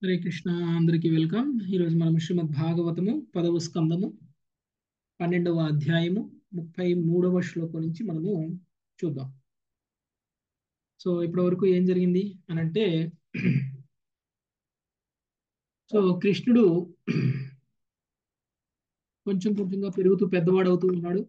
హరే కృష్ణ అందరికీ వెల్కమ్ ఈరోజు మనం శ్రీమద్ భాగవతము పదవ స్కందము పన్నెండవ అధ్యాయము ముప్పై మూడవ శ్లోకం నుంచి మనము చూద్దాం సో ఇప్పటి వరకు ఏం జరిగింది అని అంటే సో కృష్ణుడు కొంచెం కొంచెంగా పెరుగుతూ పెద్దవాడవుతూ ఉన్నాడు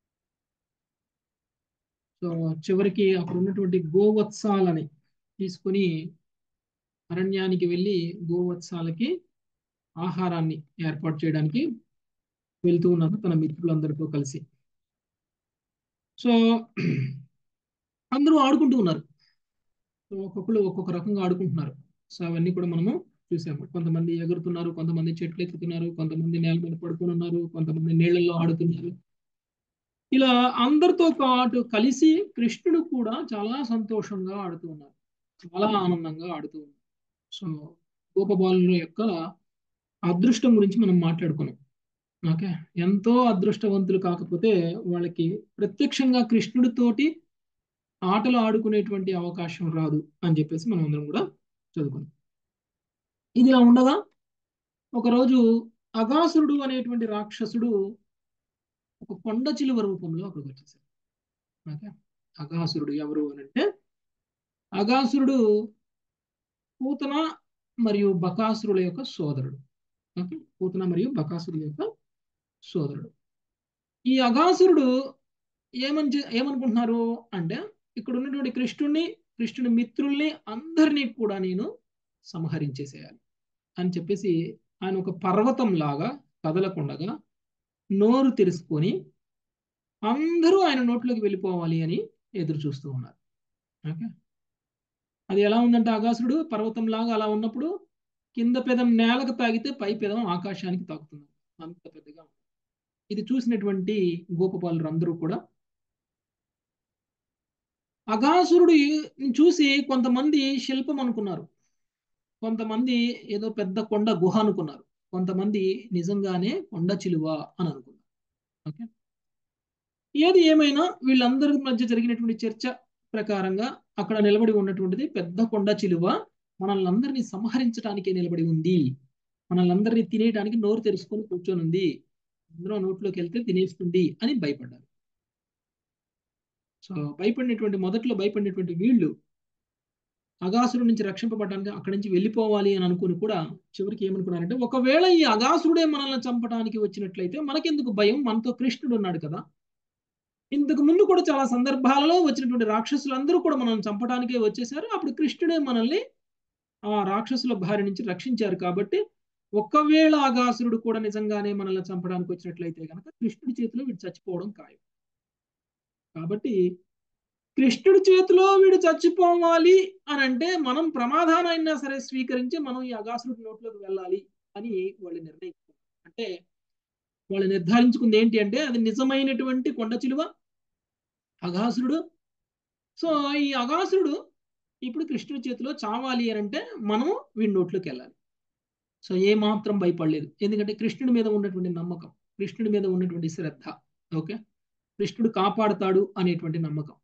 సో చివరికి అక్కడ ఉన్నటువంటి గోవత్సాలని తీసుకొని అరణ్యానికి వెళ్ళి గోవత్సాలకి ఆహారాన్ని ఏర్పాటు చేయడానికి వెళ్తూ ఉన్నారు తన మిత్రులందరితో కలిసి సో అందరూ ఆడుకుంటూ ఉన్నారు సో ఒక్కొక్కరు ఒక్కొక్క రకంగా ఆడుకుంటున్నారు సో అవన్నీ కూడా మనము చూసాము కొంతమంది ఎగురుతున్నారు కొంతమంది చెట్లు ఎక్కుతున్నారు కొంతమంది నేల మీద పడుకుని ఉన్నారు కొంతమంది నీళ్ళల్లో ఆడుతున్నారు ఇలా అందరితో పాటు కలిసి కృష్ణుడు కూడా చాలా సంతోషంగా ఆడుతూ ఉన్నారు చాలా ఆనందంగా ఆడుతూ ఉన్నారు సో గోపబాలుల యొక్క అదృష్టం గురించి మనం మాట్లాడుకున్నాం ఓకే ఎంతో అదృష్టవంతులు కాకపోతే వాళ్ళకి ప్రత్యక్షంగా కృష్ణుడితోటి ఆటలు ఆడుకునేటువంటి అవకాశం రాదు అని చెప్పేసి మనం అందరం కూడా చదువుకున్నాం ఇది ఇలా ఉండగా ఒకరోజు అగాసురుడు అనేటువంటి రాక్షసుడు ఒక కొండ చిలువ రూపంలో అక్కడికి వచ్చేసాడు ఓకే అగాసురుడు ఎవరు అని అంటే అగాసురుడు పూతన మరియు బకాసురుల యొక్క సోదరుడు ఓకే పూతన మరియు బకాసురుల యొక్క సోదరుడు ఈ అగాసురుడు ఏమని ఏమనుకుంటున్నారు అంటే ఇక్కడ ఉన్నటువంటి కృష్ణుడిని కృష్ణుడి మిత్రుల్ని అందరినీ కూడా నేను సంహరించేసేయాలి అని చెప్పేసి ఆయన ఒక పర్వతం లాగా కదలకుండగా నోరు తెరుచుకొని అందరూ ఆయన నోట్లోకి వెళ్ళిపోవాలి అని ఎదురు చూస్తూ ఉన్నారు ఓకే అది ఎలా ఉందంటే ఆకాశుడు పర్వతం లాగా అలా ఉన్నప్పుడు కింద పెదం నేలకు తాగితే పై పెదం ఆకాశానికి తాకుతుంది అంత పెద్దగా ఇది చూసినటువంటి గోపపాలురు అందరూ కూడా అగాసురుడు చూసి కొంతమంది శిల్పం అనుకున్నారు కొంతమంది ఏదో పెద్ద కొండ గుహ అనుకున్నారు కొంతమంది నిజంగానే కొండ చిలువ అని అనుకున్నారు ఓకే ఏది ఏమైనా వీళ్ళందరి మధ్య జరిగినటువంటి చర్చ ప్రకారంగా అక్కడ నిలబడి ఉన్నటువంటిది పెద్ద కొండ చిలువ మనల్ని అందరినీ సంహరించడానికే నిలబడి ఉంది మనల్ని అందరినీ తినేయడానికి నోరు తెరుచుకొని కూర్చొని ఉంది అందరూ నోట్లోకి వెళ్తే తినేస్తుంది అని భయపడ్డారు సో భయపడినటువంటి మొదట్లో భయపడినటువంటి వీళ్ళు అగాసురు నుంచి రక్షింపబడడానికి అక్కడి నుంచి వెళ్ళిపోవాలి అని అనుకుని కూడా చివరికి ఏమనుకున్నారంటే ఒకవేళ ఈ అగాసురుడే మనల్ని చంపడానికి వచ్చినట్లయితే మనకెందుకు భయం మనతో కృష్ణుడు ఉన్నాడు కదా ఇంతకు ముందు కూడా చాలా సందర్భాలలో వచ్చినటువంటి రాక్షసులందరూ కూడా మనల్ని చంపడానికే వచ్చేసారు అప్పుడు కృష్ణుడే మనల్ని ఆ రాక్షసుల బారి నుంచి రక్షించారు కాబట్టి ఒకవేళ అగాసురుడు కూడా నిజంగానే మనల్ని చంపడానికి వచ్చినట్లయితే కనుక కృష్ణుడి చేతిలో వీడు చచ్చిపోవడం ఖాయం కాబట్టి కృష్ణుడి చేతిలో వీడు చచ్చిపోవాలి అని అంటే మనం ప్రమాదానైనా సరే స్వీకరించి మనం ఈ అగాసురుడి నోట్లోకి వెళ్ళాలి అని వాళ్ళు నిర్ణయించుకున్నారు అంటే వాళ్ళు నిర్ధారించుకుంది ఏంటి అంటే అది నిజమైనటువంటి కొండ చిలువ అగాసురుడు సో ఈ అగాసురుడు ఇప్పుడు కృష్ణుడి చేతిలో చావాలి అని అంటే మనం వీడి నోట్లోకి వెళ్ళాలి సో ఏ మాత్రం భయపడలేదు ఎందుకంటే కృష్ణుడి మీద ఉన్నటువంటి నమ్మకం కృష్ణుడి మీద ఉన్నటువంటి శ్రద్ధ ఓకే కృష్ణుడు కాపాడుతాడు అనేటువంటి నమ్మకం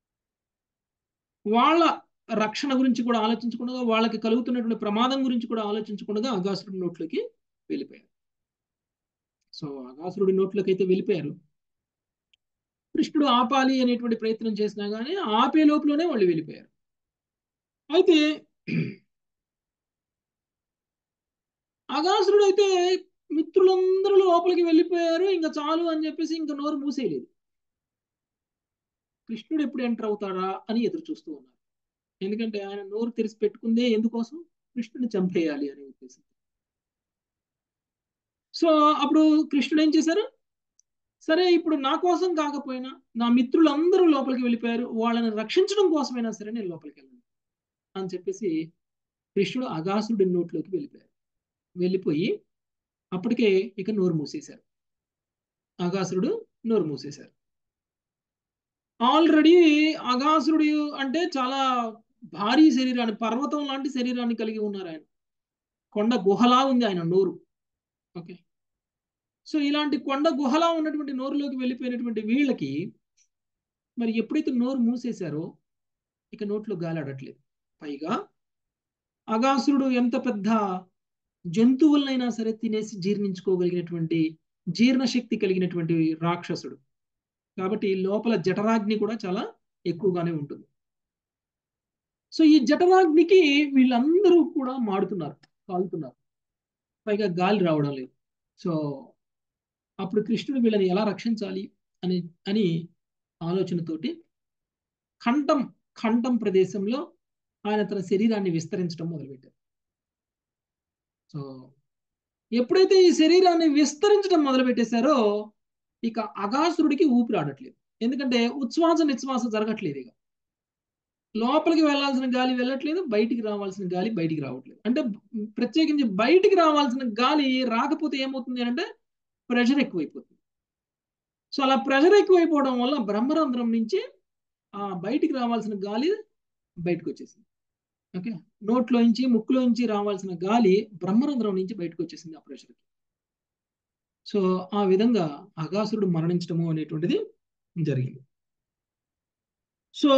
వాళ్ళ రక్షణ గురించి కూడా ఆలోచించకుండా వాళ్ళకి కలుగుతున్నటువంటి ప్రమాదం గురించి కూడా ఆలోచించకుండా అగాసురుడి నోట్లోకి వెళ్ళిపోయారు సో అగాసురుడి నోట్లోకి అయితే వెళ్ళిపోయారు కృష్ణుడు ఆపాలి అనేటువంటి ప్రయత్నం చేసినా కానీ ఆపే లోపలనే వాళ్ళు వెళ్ళిపోయారు అయితే అగాసురుడు అయితే మిత్రులందరూ లోపలికి వెళ్ళిపోయారు ఇంకా చాలు అని చెప్పేసి ఇంకా నోరు మూసేయలేదు కృష్ణుడు ఎప్పుడు ఎంటర్ అవుతాడా అని ఎదురు చూస్తూ ఉన్నారు ఎందుకంటే ఆయన నోరు తెరిచి పెట్టుకుందే ఎందుకోసం కృష్ణుడిని చంపేయాలి అనే ఉద్దేశం సో అప్పుడు కృష్ణుడు ఏం చేశారు సరే ఇప్పుడు నా కోసం కాకపోయినా నా మిత్రులందరూ లోపలికి వెళ్ళిపోయారు వాళ్ళని రక్షించడం కోసమైనా సరే నేను లోపలికి వెళ్ళను అని చెప్పేసి కృష్ణుడు అగాసుడి నోట్లోకి వెళ్ళిపోయారు వెళ్ళిపోయి అప్పటికే ఇక నోరు మూసేశారు అగాసురుడు నోరు మూసేశారు ఆల్రెడీ అగాసురుడు అంటే చాలా భారీ శరీరాన్ని పర్వతం లాంటి శరీరాన్ని కలిగి ఉన్నారు ఆయన కొండ గుహలా ఉంది ఆయన నోరు ఓకే సో ఇలాంటి కొండ గుహలా ఉన్నటువంటి నోరులోకి వెళ్ళిపోయినటువంటి వీళ్ళకి మరి ఎప్పుడైతే నోరు మూసేశారో ఇక నోట్లో గాలి ఆడట్లేదు పైగా అగాసురుడు ఎంత పెద్ద జంతువులనైనా సరే తినేసి జీర్ణించుకోగలిగినటువంటి జీర్ణశక్తి కలిగినటువంటి రాక్షసుడు కాబట్టి లోపల జఠరాగ్ని కూడా చాలా ఎక్కువగానే ఉంటుంది సో ఈ జఠరాగ్నికి వీళ్ళందరూ కూడా మాడుతున్నారు కాలుతున్నారు పైగా గాలి రావడం లేదు సో అప్పుడు కృష్ణుడు వీళ్ళని ఎలా రక్షించాలి అని అని ఆలోచనతోటి ఖండం ఖండం ప్రదేశంలో ఆయన తన శరీరాన్ని విస్తరించడం మొదలుపెట్టారు సో ఎప్పుడైతే ఈ శరీరాన్ని విస్తరించడం మొదలుపెట్టేశారో ఇక అగాసురుడికి ఊపిరి ఆడట్లేదు ఎందుకంటే ఉచ్ఛ్వాస నిశ్వాస జరగట్లేదు ఇక లోపలికి వెళ్ళాల్సిన గాలి వెళ్ళట్లేదు బయటికి రావాల్సిన గాలి బయటికి రావట్లేదు అంటే ప్రత్యేకించి బయటికి రావాల్సిన గాలి రాకపోతే ఏమవుతుంది అంటే ప్రెషర్ ఎక్కువైపోతుంది సో అలా ప్రెషర్ ఎక్కువైపోవడం వల్ల బ్రహ్మరంధ్రం నుంచి ఆ బయటికి రావాల్సిన గాలి బయటకు వచ్చేసింది ఓకే నోట్లోంచి ముక్కులోంచి రావాల్సిన గాలి బ్రహ్మరంధ్రం నుంచి బయటకు వచ్చేసింది ఆ ప్రెషర్కి సో ఆ విధంగా అగాసురుడు మరణించడము అనేటువంటిది జరిగింది సో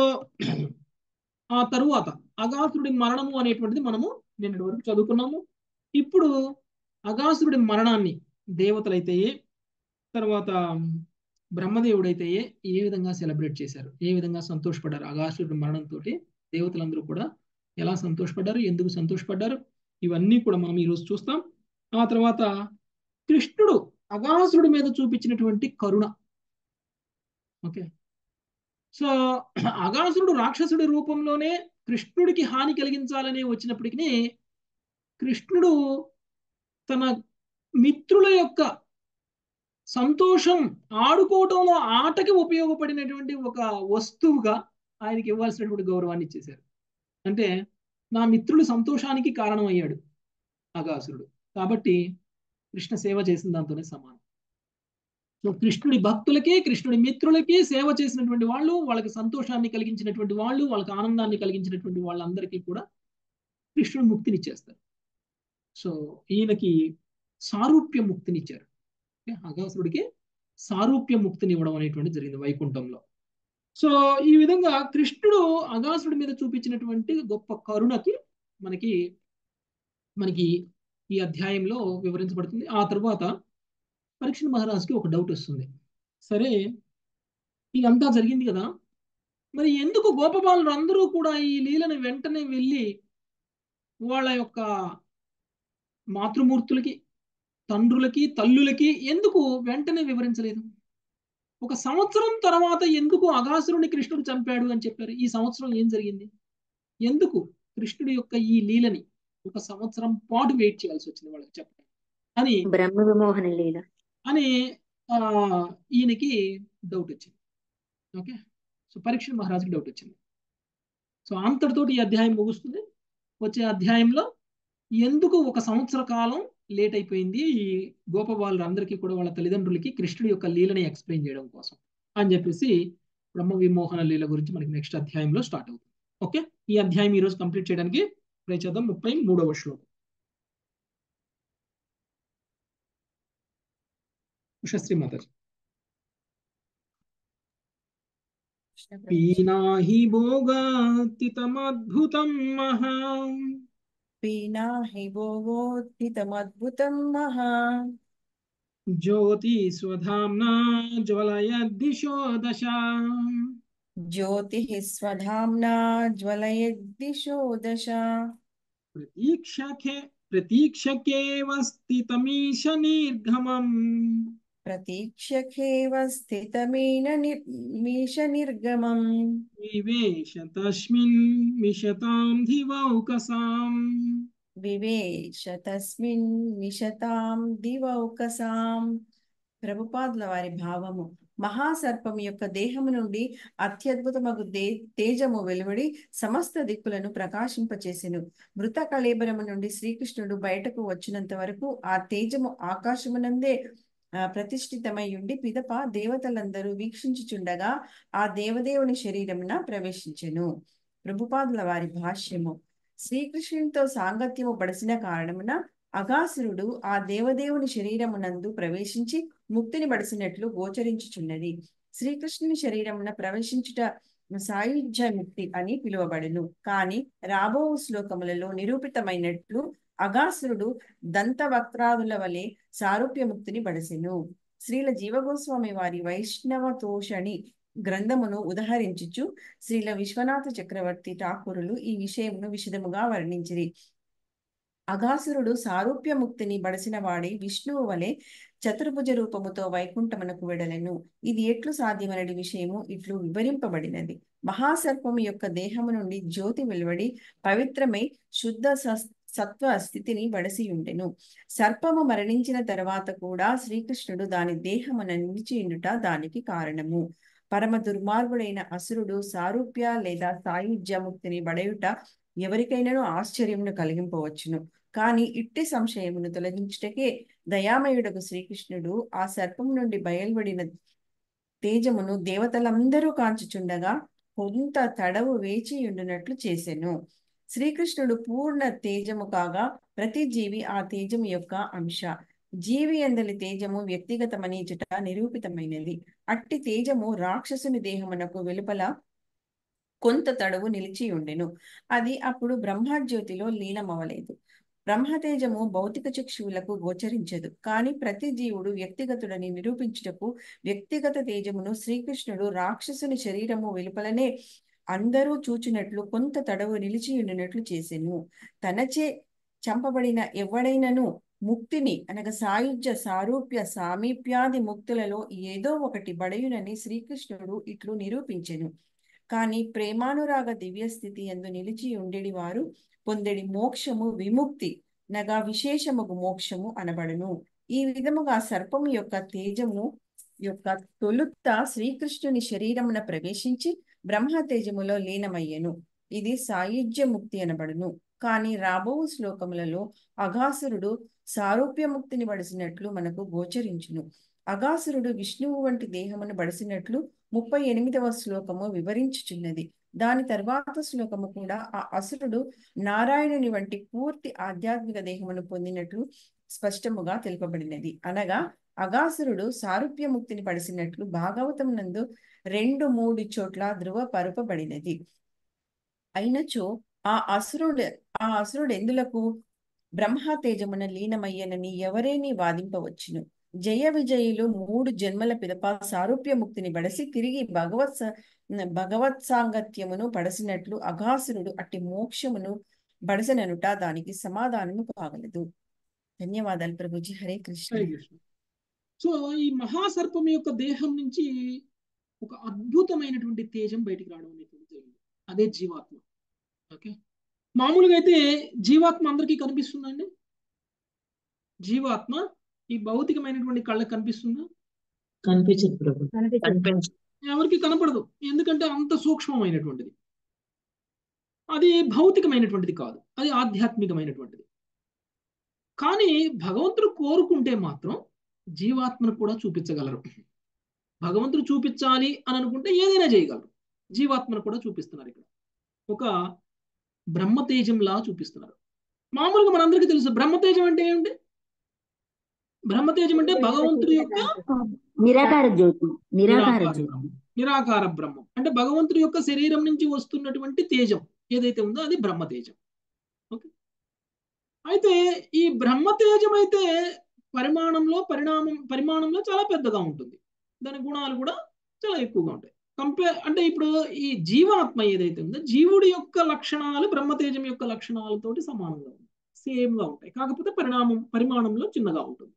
ఆ తరువాత అగాసురుడి మరణము అనేటువంటిది మనము నిన్నటి వరకు చదువుకున్నాము ఇప్పుడు అగాసురుడి మరణాన్ని దేవతలైతే తర్వాత బ్రహ్మదేవుడైతే ఏ విధంగా సెలబ్రేట్ చేశారు ఏ విధంగా సంతోషపడ్డారు అగాసురుడి మరణంతో దేవతలందరూ కూడా ఎలా సంతోషపడ్డారు ఎందుకు సంతోషపడ్డారు ఇవన్నీ కూడా మనం ఈరోజు చూస్తాం ఆ తర్వాత కృష్ణుడు అగాసురుడి మీద చూపించినటువంటి కరుణ ఓకే సో అగాసురుడు రాక్షసుడి రూపంలోనే కృష్ణుడికి హాని కలిగించాలని వచ్చినప్పటికీ కృష్ణుడు తన మిత్రుల యొక్క సంతోషం ఆడుకోవటంలో ఆటకి ఉపయోగపడినటువంటి ఒక వస్తువుగా ఆయనకి ఇవ్వాల్సినటువంటి గౌరవాన్ని ఇచ్చేశారు అంటే నా మిత్రుడి సంతోషానికి కారణం అయ్యాడు అగాసురుడు కాబట్టి కృష్ణ సేవ చేసిన దాంతోనే సమానం సో కృష్ణుడి భక్తులకి కృష్ణుడి మిత్రులకి సేవ చేసినటువంటి వాళ్ళు వాళ్ళకి సంతోషాన్ని కలిగించినటువంటి వాళ్ళు వాళ్ళకి ఆనందాన్ని కలిగించినటువంటి వాళ్ళందరికీ కూడా కృష్ణుడు ముక్తినిచ్చేస్తారు సో ఈయనకి సారూప్య ముక్తినిచ్చారు అగాసురుడికి సారూప్య ముక్తిని ఇవ్వడం అనేటువంటి జరిగింది వైకుంఠంలో సో ఈ విధంగా కృష్ణుడు అగాసురుడి మీద చూపించినటువంటి గొప్ప కరుణకి మనకి మనకి ఈ అధ్యాయంలో వివరించబడుతుంది ఆ తర్వాత పరీక్ష మహారాజుకి ఒక డౌట్ వస్తుంది సరే ఇదంతా జరిగింది కదా మరి ఎందుకు గోపబాలురు అందరూ కూడా ఈ లీలను వెంటనే వెళ్ళి వాళ్ళ యొక్క మాతృమూర్తులకి తండ్రులకి తల్లులకి ఎందుకు వెంటనే వివరించలేదు ఒక సంవత్సరం తర్వాత ఎందుకు అగాసురుని కృష్ణుడు చంపాడు అని చెప్పారు ఈ సంవత్సరం ఏం జరిగింది ఎందుకు కృష్ణుడి యొక్క ఈ లీలని ఒక సంవత్సరం పాటు వెయిట్ చేయాల్సి వచ్చింది వాళ్ళకి చెప్పడం అని బ్రహ్మ విమోహన లీల అని ఆ ఈయనకి డౌట్ వచ్చింది ఓకే సో పరీక్ష మహారాజుకి డౌట్ వచ్చింది సో అంతటితోటి ఈ అధ్యాయం ముగుస్తుంది వచ్చే అధ్యాయంలో ఎందుకు ఒక సంవత్సర కాలం లేట్ అయిపోయింది ఈ గోపబాలురందరికీ కూడా వాళ్ళ తల్లిదండ్రులకి కృష్ణుడి యొక్క లీలని ఎక్స్ప్లెయిన్ చేయడం కోసం అని చెప్పేసి బ్రహ్మ విమోహన లీల గురించి మనకి నెక్స్ట్ అధ్యాయంలో స్టార్ట్ అవుతుంది ఓకే ఈ అధ్యాయం ఈరోజు కంప్లీట్ చేయడానికి ట్రై చేద్దాం ముప్పై మూడవ శ్లోకం ఉషశ్రీ మాతాజీ పీనాహి భోగాతితమద్భుతం మహా పీనా హి భోగోత్థితమద్భుతం మహా జ్యోతి స్వధామ్నా జ్వలయద్దిశో దశ జ్యోతిః స్వధామ్నా జ్వలయద్దిశో దశ ప్రతీక్షకే ప్రతీక్షకేవ స్థితమీశ నిర్గమం ప్రతీక్షకేవ స్థితమేన మీష నిర్గమం వివేశ తస్మిన్ మిషతాం ధివౌకసాం వివేశ తస్మిన్ మిషతాం దివౌకసాం ప్రభుపాదుల వారి భావము మహాసర్పం యొక్క దేహము నుండి అత్యద్భుతమగు దే తేజము వెలువడి సమస్త దిక్కులను ప్రకాశింపచేసెను మృత కళేబరము నుండి శ్రీకృష్ణుడు బయటకు వచ్చినంత వరకు ఆ తేజము ఆకాశమునందే ప్రతిష్ఠితమై ఉండి పిదప దేవతలందరూ వీక్షించుచుండగా ఆ దేవదేవుని శరీరమున ప్రవేశించెను ప్రభుపాదుల వారి భాష్యము శ్రీకృష్ణునితో సాంగత్యము పడిసిన కారణమున అగాసురుడు ఆ దేవదేవుని శరీరమునందు ప్రవేశించి ముక్తిని బడిసినట్లు గోచరించుచున్నది శ్రీకృష్ణుని శరీరమున ప్రవేశించుట సాయుధ్య ముక్తి అని పిలువబడును కానీ రాబో శ్లోకములలో నిరూపితమైనట్లు అగాసురుడు దంతవక్రాదుల వలె సారూప్యముక్తిని బడసెను శ్రీల జీవగోస్వామి వారి వైష్ణవ తోషణి గ్రంథమును ఉదహరించుచు శ్రీల విశ్వనాథ చక్రవర్తి ఠాకూరులు ఈ విషయమును విశదముగా వర్ణించిరి అగాసురుడు సారూప్యముక్తిని బడసిన వాడి విష్ణువు వలె చతుర్భుజ రూపముతో వైకుంఠమునకు వెడలెను ఇది ఎట్లు సాధ్యమనడి విషయము ఇట్లు వివరింపబడినది మహాసర్పము యొక్క దేహము నుండి జ్యోతి వెలువడి పవిత్రమై శుద్ధ సత్వ స్థితిని బడసి ఉండెను సర్పము మరణించిన తర్వాత కూడా శ్రీకృష్ణుడు దాని దేహమున నిలిచియుండుట దానికి కారణము పరమ దుర్మార్గుడైన అసురుడు సారూప్య లేదా సాయుధ్యముక్తిని బడయుట ఎవరికైనాను ఆశ్చర్యమును కలిగింపవచ్చును కానీ ఇట్టి సంశయమును తొలగించుటకే దయామయుడకు శ్రీకృష్ణుడు ఆ సర్పం నుండి బయలువడిన తేజమును దేవతలందరూ కాంచుచుండగా కొంత తడవు వేచి ఉండునట్లు చేసెను శ్రీకృష్ణుడు పూర్ణ తేజము కాగా ప్రతి జీవి ఆ తేజము యొక్క అంశ జీవి అందలి తేజము వ్యక్తిగతమనిచుట నిరూపితమైనది అట్టి తేజము రాక్షసుని దేహమునకు వెలుపల కొంత తడువు నిలిచి ఉండెను అది అప్పుడు బ్రహ్మజ్యోతిలో లీనమవలేదు బ్రహ్మతేజము భౌతిక చక్షువులకు గోచరించదు కానీ ప్రతి జీవుడు వ్యక్తిగతుడని నిరూపించుటకు వ్యక్తిగత తేజమును శ్రీకృష్ణుడు రాక్షసుని శరీరము వెలుపలనే అందరూ చూచినట్లు కొంత తడవు నిలిచి ఉండినట్లు చేసెను తనచే చంపబడిన ఎవడైనను ముక్తిని అనగా సాయుధ్య సారూప్య సామీప్యాది ముక్తులలో ఏదో ఒకటి బడయునని శ్రీకృష్ణుడు ఇట్లు నిరూపించెను కానీ ప్రేమానురాగ దివ్య స్థితి ఎందు నిలిచి ఉండేడి వారు పొందెడి మోక్షము విముక్తి నగా విశేషముగు మోక్షము అనబడును ఈ విధముగా సర్పము యొక్క తేజము యొక్క తొలుత శ్రీకృష్ణుని శరీరమున ప్రవేశించి బ్రహ్మ తేజములో లీనమయ్యెను ఇది సాయుధ్య ముక్తి అనబడును కానీ రాబో శ్లోకములలో అఘాసురుడు సారూప్యముక్తిని బడిసినట్లు మనకు గోచరించును అగాసురుడు విష్ణువు వంటి దేహమును బడిసినట్లు ముప్పై ఎనిమిదవ శ్లోకము వివరించుచున్నది దాని తర్వాత శ్లోకము కూడా ఆ అసురుడు నారాయణుని వంటి పూర్తి ఆధ్యాత్మిక దేహమును పొందినట్లు స్పష్టముగా తెలుపబడినది అనగా అగాసురుడు సారూప్యముక్తిని పడిసినట్లు భాగవతం నందు రెండు మూడు చోట్ల ధృవపరపబడినది అయినచో ఆ అసురుడు ఆ అసురుడు ఎందులకు బ్రహ్మ తేజమున లీనమయ్యనని ఎవరేని వాదింపవచ్చును జయ విజయులు మూడు జన్మల పిదప సారూప్యముక్తిని బడసి తిరిగి భగవత్ భగవత్ సాంగత్యమును పడసినట్లు అఘాసురుడు అట్టి మోక్షమును బడసననుట దానికి సమాధానము కాగలదు ధన్యవాదాలు ప్రభుజీ హరే కృష్ణ హరే కృష్ణ సో ఈ మహాసర్పం యొక్క దేహం నుంచి ఒక అద్భుతమైనటువంటి తేజం బయటికి రావడం అనేటువంటి జరిగింది అదే జీవాత్మ ఓకే మామూలుగా అయితే జీవాత్మ అందరికీ కనిపిస్తుందండి జీవాత్మ ఈ భౌతికమైనటువంటి కళ్ళకి కనిపిస్తుందా కనిపించదు ప్రభు కనిపించదు ఎవరికి కనపడదు ఎందుకంటే అంత సూక్ష్మమైనటువంటిది అది భౌతికమైనటువంటిది కాదు అది ఆధ్యాత్మికమైనటువంటిది కానీ భగవంతుడు కోరుకుంటే మాత్రం జీవాత్మను కూడా చూపించగలరు భగవంతుడు చూపించాలి అని అనుకుంటే ఏదైనా చేయగలరు జీవాత్మను కూడా చూపిస్తున్నారు ఇక్కడ ఒక బ్రహ్మతేజంలా చూపిస్తున్నారు మామూలుగా మనందరికీ తెలుసు బ్రహ్మతేజం అంటే ఏమిటి బ్రహ్మతేజం అంటే భగవంతుడి యొక్క నిరాకార జ్యోతి నిరాకార నిరాకార జ్యోతి బ్రహ్మం నిరాకార బ్రహ్మం అంటే భగవంతుడి యొక్క శరీరం నుంచి వస్తున్నటువంటి తేజం ఏదైతే ఉందో అది బ్రహ్మతేజం ఓకే అయితే ఈ బ్రహ్మతేజం అయితే పరిమాణంలో పరిణామం పరిమాణంలో చాలా పెద్దగా ఉంటుంది దాని గుణాలు కూడా చాలా ఎక్కువగా ఉంటాయి కంపేర్ అంటే ఇప్పుడు ఈ జీవాత్మ ఏదైతే ఉందో జీవుడి యొక్క లక్షణాలు బ్రహ్మతేజం యొక్క లక్షణాలతోటి సమానంగా ఉంటాయి సేమ్ గా ఉంటాయి కాకపోతే పరిణామం పరిమాణంలో చిన్నగా ఉంటుంది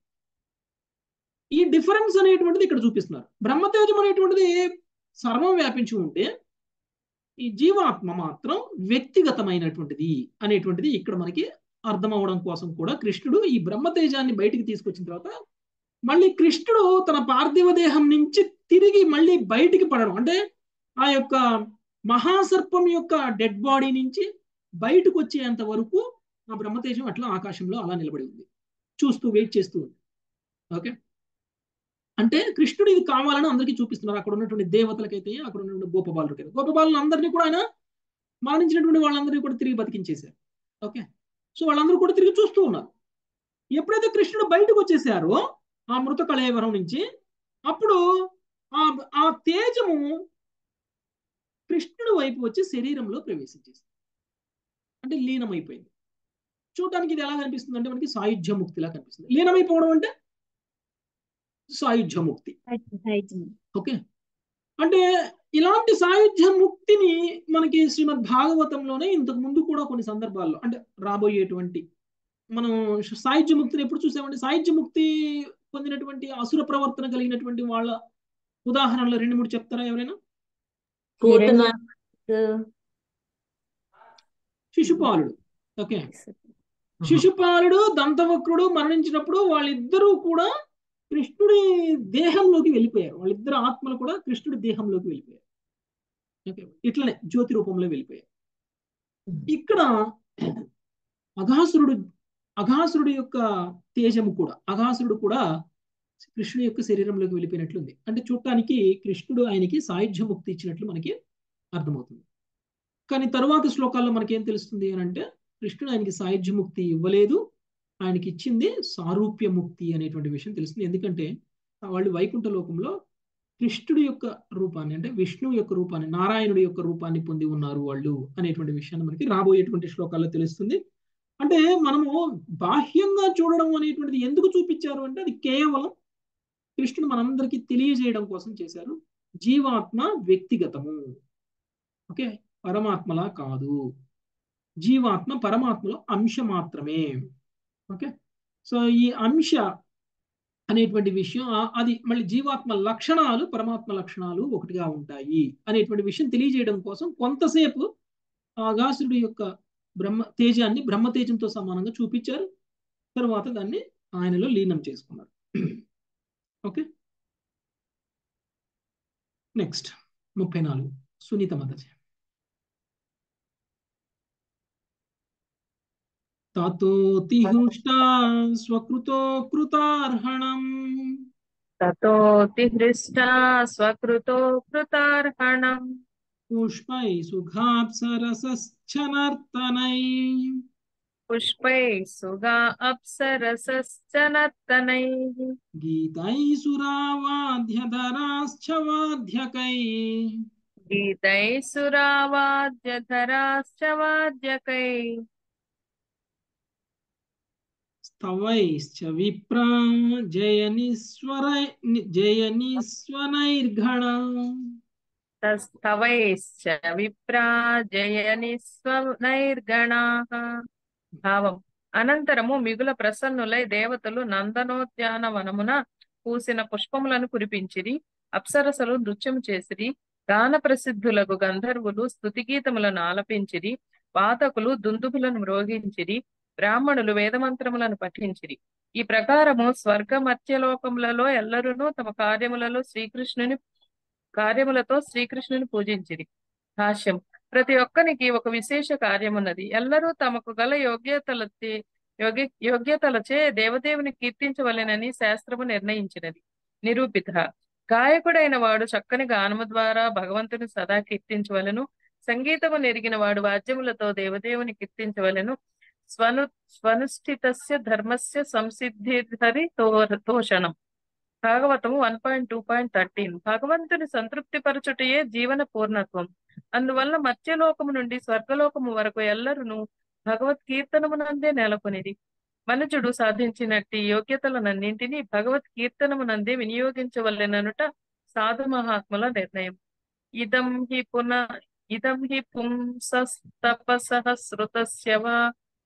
ఈ డిఫరెన్స్ అనేటువంటిది ఇక్కడ చూపిస్తున్నారు బ్రహ్మతేజం అనేటువంటిది సర్వం వ్యాపించి ఉంటే ఈ జీవాత్మ మాత్రం వ్యక్తిగతమైనటువంటిది అనేటువంటిది ఇక్కడ మనకి అర్థం అవడం కోసం కూడా కృష్ణుడు ఈ బ్రహ్మతేజాన్ని బయటికి తీసుకొచ్చిన తర్వాత మళ్ళీ కృష్ణుడు తన పార్థివ దేహం నుంచి తిరిగి మళ్ళీ బయటికి పడడం అంటే ఆ యొక్క మహాసర్పం యొక్క డెడ్ బాడీ నుంచి బయటకు వచ్చేంత వరకు ఆ బ్రహ్మతేజం అట్లా ఆకాశంలో అలా నిలబడి ఉంది చూస్తూ వెయిట్ చేస్తూ ఉంది ఓకే అంటే కృష్ణుడు ఇది కావాలని అందరికీ చూపిస్తున్నారు అక్కడ ఉన్నటువంటి దేవతలకైతే అక్కడ ఉన్నటువంటి గోపబాలుడికైతే గోపబాలను అందరినీ కూడా ఆయన మరణించినటువంటి వాళ్ళందరినీ కూడా తిరిగి బతికించేశారు ఓకే సో వాళ్ళందరూ కూడా తిరిగి చూస్తూ ఉన్నారు ఎప్పుడైతే కృష్ణుడు బయటకు వచ్చేసారో ఆ మృత కళేవరం నుంచి అప్పుడు ఆ ఆ తేజము కృష్ణుడు వైపు వచ్చి శరీరంలో ప్రవేశించేసింది అంటే లీనమైపోయింది చూడటానికి ఇది ఎలా కనిపిస్తుంది అంటే మనకి సాయుధ్య ముక్తిలా కనిపిస్తుంది లీనమైపోవడం అంటే సాయుధ్య ముక్తి ఓకే అంటే ఇలాంటి సాయుధ్య ముక్తిని మనకి శ్రీమద్ భాగవతంలోనే ఇంతకు ముందు కూడా కొన్ని సందర్భాల్లో అంటే రాబోయేటువంటి మనం సాయుధ్య ముక్తిని ఎప్పుడు చూసామంటే సాయుధ్య ముక్తి పొందినటువంటి అసుర ప్రవర్తన కలిగినటువంటి వాళ్ళ ఉదాహరణలు రెండు మూడు చెప్తారా ఎవరైనా పూతన శిశుపాలుడు ఓకే శిశుపాలుడు దంతవక్రుడు మరణించినప్పుడు వాళ్ళిద్దరూ కూడా కృష్ణుడి దేహంలోకి వెళ్ళిపోయారు వాళ్ళిద్దరు ఆత్మలు కూడా కృష్ణుడి దేహంలోకి వెళ్ళిపోయారు ఓకే ఇట్లనే జ్యోతి రూపంలో వెళ్ళిపోయారు ఇక్కడ అఘాసురుడు అఘాసురుడు యొక్క తేజము కూడా అఘాసురుడు కూడా కృష్ణుడి యొక్క శరీరంలోకి వెళ్ళిపోయినట్లుంది అంటే చూడటానికి కృష్ణుడు ఆయనకి సాయుధ్య ముక్తి ఇచ్చినట్లు మనకి అర్థమవుతుంది కానీ తరువాత శ్లోకాల్లో మనకేం తెలుస్తుంది అని అంటే కృష్ణుడు ఆయనకి సాయుధ్య ముక్తి ఇవ్వలేదు ఆయనకి ఇచ్చింది సారూప్య ముక్తి అనేటువంటి విషయం తెలుస్తుంది ఎందుకంటే వాళ్ళు వైకుంఠ లోకంలో కృష్ణుడి యొక్క రూపాన్ని అంటే విష్ణువు యొక్క రూపాన్ని నారాయణుడి యొక్క రూపాన్ని పొంది ఉన్నారు వాళ్ళు అనేటువంటి విషయాన్ని మనకి రాబోయేటువంటి శ్లోకాల్లో తెలుస్తుంది అంటే మనము బాహ్యంగా చూడడం అనేటువంటిది ఎందుకు చూపించారు అంటే అది కేవలం కృష్ణుడు మనందరికీ తెలియజేయడం కోసం చేశారు జీవాత్మ వ్యక్తిగతము ఓకే పరమాత్మలా కాదు జీవాత్మ పరమాత్మలో అంశ మాత్రమే ఓకే సో ఈ అంశ అనేటువంటి విషయం అది మళ్ళీ జీవాత్మ లక్షణాలు పరమాత్మ లక్షణాలు ఒకటిగా ఉంటాయి అనేటువంటి విషయం తెలియజేయడం కోసం కొంతసేపు ఆగాసుడి యొక్క బ్రహ్మ తేజాన్ని బ్రహ్మతేజంతో సమానంగా చూపించారు తర్వాత దాన్ని ఆయనలో లీనం చేసుకున్నారు ఓకే నెక్స్ట్ ముప్పై నాలుగు సునీత మదజ తతోతి హృష్టా స్వకృతో కృతార్హణం తతోతి హృష్టా స్వకృతో కృతార్హణం పుష్పై సుఖాప్సరసశ్చనర్తనై పుష్పై సుగా అప్సరసశ్చనర్తనై గీతై సురావాద్యధరాశ్చ వాద్యకై గీతై సురావాద్యధరాశ్చ వాద్యకై స్తవైశ్చ విప్రా జయనిస్వరై జయనిస్వనైర్ఘణ తస్తవైశ్చ విప్రా జయనిస్వనైర్గణాః భావం అనంతరము మిగుల ప్రసన్నులై దేవతలు నందనోద్యానవనమున పూసిన పుష్పములను కురిపించిరి అప్సరసలు నృత్యము చేసిరి గాన ప్రసిద్ధులకు గంధర్వులు స్తుతిగీతములను ఆలపించిరి వాతకులు దుందుబులను మ్రోగించిరి బ్రాహ్మణులు వేదమంత్రములను పఠించిరి ఈ ప్రకారము స్వర్గ మత్స్యలోకములలో ఎల్లరునూ తమ కార్యములలో శ్రీకృష్ణుని కార్యములతో శ్రీకృష్ణుని పూజించిరి భాష్యం ప్రతి ఒక్కనికి ఒక విశేష కార్యమున్నది ఎల్లరూ తమకు గల యోగ్యతలచే యోగ్య యోగ్యతలచే దేవదేవుని కీర్తించవలెనని శాస్త్రము నిర్ణయించినది నిరూపిత గాయకుడైన వాడు చక్కని గానము ద్వారా భగవంతుని సదా కీర్తించవలను సంగీతము నెరిగిన వాడు వాద్యములతో దేవదేవుని కీర్తించవలను స్వను స్వనుష్ఠితస్య ధర్మస్య సంసిద్ధిధరి తోషణం భాగవతము one point two point thirteen భగవంతుని సంతృప్తి పరచుటయే జీవన పూర్ణత్వం అందువల్ల మత్స్యలోకము నుండి స్వర్గలోకము వరకు ఎల్లరును భగవత్ కీర్తనమునందే నెలకొనిది మనుజుడు సాధించినట్టి యోగ్యతలనన్నింటినీ భగవత్ కీర్తనమునందే వినియోగించవలెననుట సాధు మహాత్ముల నిర్ణయం ఇదం హి పున ఇదం హి పుంసస్తపసః శ్రుతస్య వా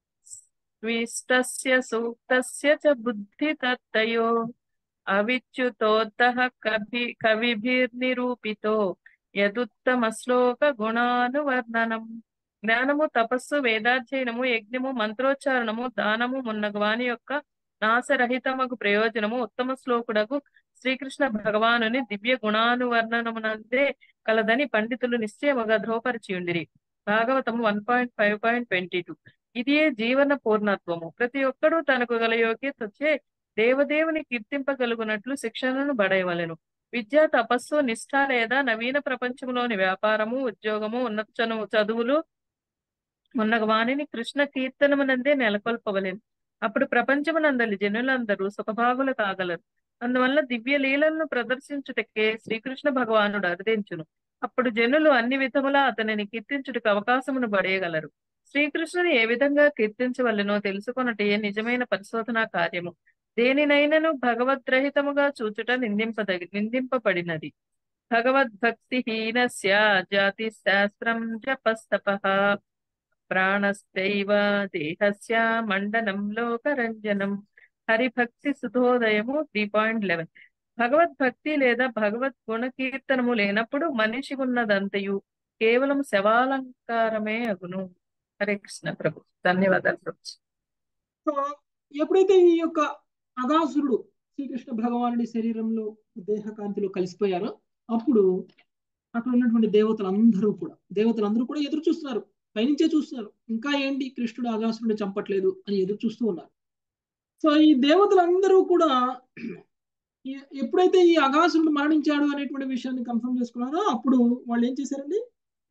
స్విష్టస్య సూక్తస్య చ బుద్ధి తత్తయో అవిచ్యుతోత్తః కవి కవిభిర్నిరూపితో యదుత్తమ శ్లోక గుణానువర్ణనం జ్ఞానము తపస్సు వేదాధ్యయనము యజ్ఞము మంత్రోచ్చారణము దానము మున్నగు వాని యొక్క నాశరహితమగు ప్రయోజనము ఉత్తమ శ్లోకుడకు శ్రీకృష్ణ భగవానుని దివ్య గుణానువర్ణనమునందే కలదని పండితులు నిశ్చయముగా ధ్రువపరిచియుండిరి భాగవతము one point five point twenty two ఇదియే జీవన పూర్ణత్వము ప్రతి ఒక్కరూ తనకు గల యోగ్యతచే దేవదేవుని కీర్తింపగలుగునట్లు శిక్షణను బడయవలెను విద్య తపస్సు నిష్ఠ లేదా నవీన ప్రపంచంలోని వ్యాపారము ఉద్యోగము ఉన్నత చనువు చదువులు ఉన్న వాణిని కృష్ణ కీర్తనమునందే నెలకొల్పవలెను అప్పుడు ప్రపంచమునందలి జనులందరూ సుఖభాగులు కాగలరు అందువల్ల దివ్య లీలలను ప్రదర్శించుటకే శ్రీకృష్ణ భగవానుడు అర్థించును అప్పుడు జనులు అన్ని విధములా అతనిని కీర్తించుటకు అవకాశమును పడేయగలరు శ్రీకృష్ణుని ఏ విధంగా కీర్తించవలెనో తెలుసుకొనటే నిజమైన పరిశోధనా కార్యము దేనినైనను భగవద్రహితముగా చూచుట నిందింపదగి నిందింపబడినది భగవద్భక్తిహీనస్య జాతి శాస్త్రం జపస్తప ప్రాణస్థైవ దేహస్య మండనం లోకరంజనం హరిభక్తి సుధోదయము త్రీ పాయింట్ లెవెన్ భగవద్భక్తి లేదా భగవద్ గుణ కీర్తనము లేనప్పుడు మనిషి ఉన్నదంతయు కేవలం శవాలంకారమే అగును హరే కృష్ణ ప్రభు ధన్యవాదాలు ప్రభు సో ఎప్పుడైతే ఈ యొక్క అగాసురుడు శ్రీకృష్ణ భగవానుడి శరీరంలో దేహకాంతిలో కలిసిపోయారో అప్పుడు అక్కడ ఉన్నటువంటి దేవతలందరూ కూడా దేవతలందరూ కూడా ఎదురు చూస్తున్నారు పైనుంచే చూస్తున్నారు ఇంకా ఏంటి కృష్ణుడు అగాసురుడిని చంపట్లేదు అని ఎదురు చూస్తూ ఉన్నారు సో ఈ దేవతలందరూ కూడా ఎ- ఎప్పుడైతే ఈ అగాసురుడు మరణించాడు అనేటువంటి విషయాన్ని కన్ఫర్మ్ చేసుకున్నారో అప్పుడు వాళ్ళు ఏం చేశారండి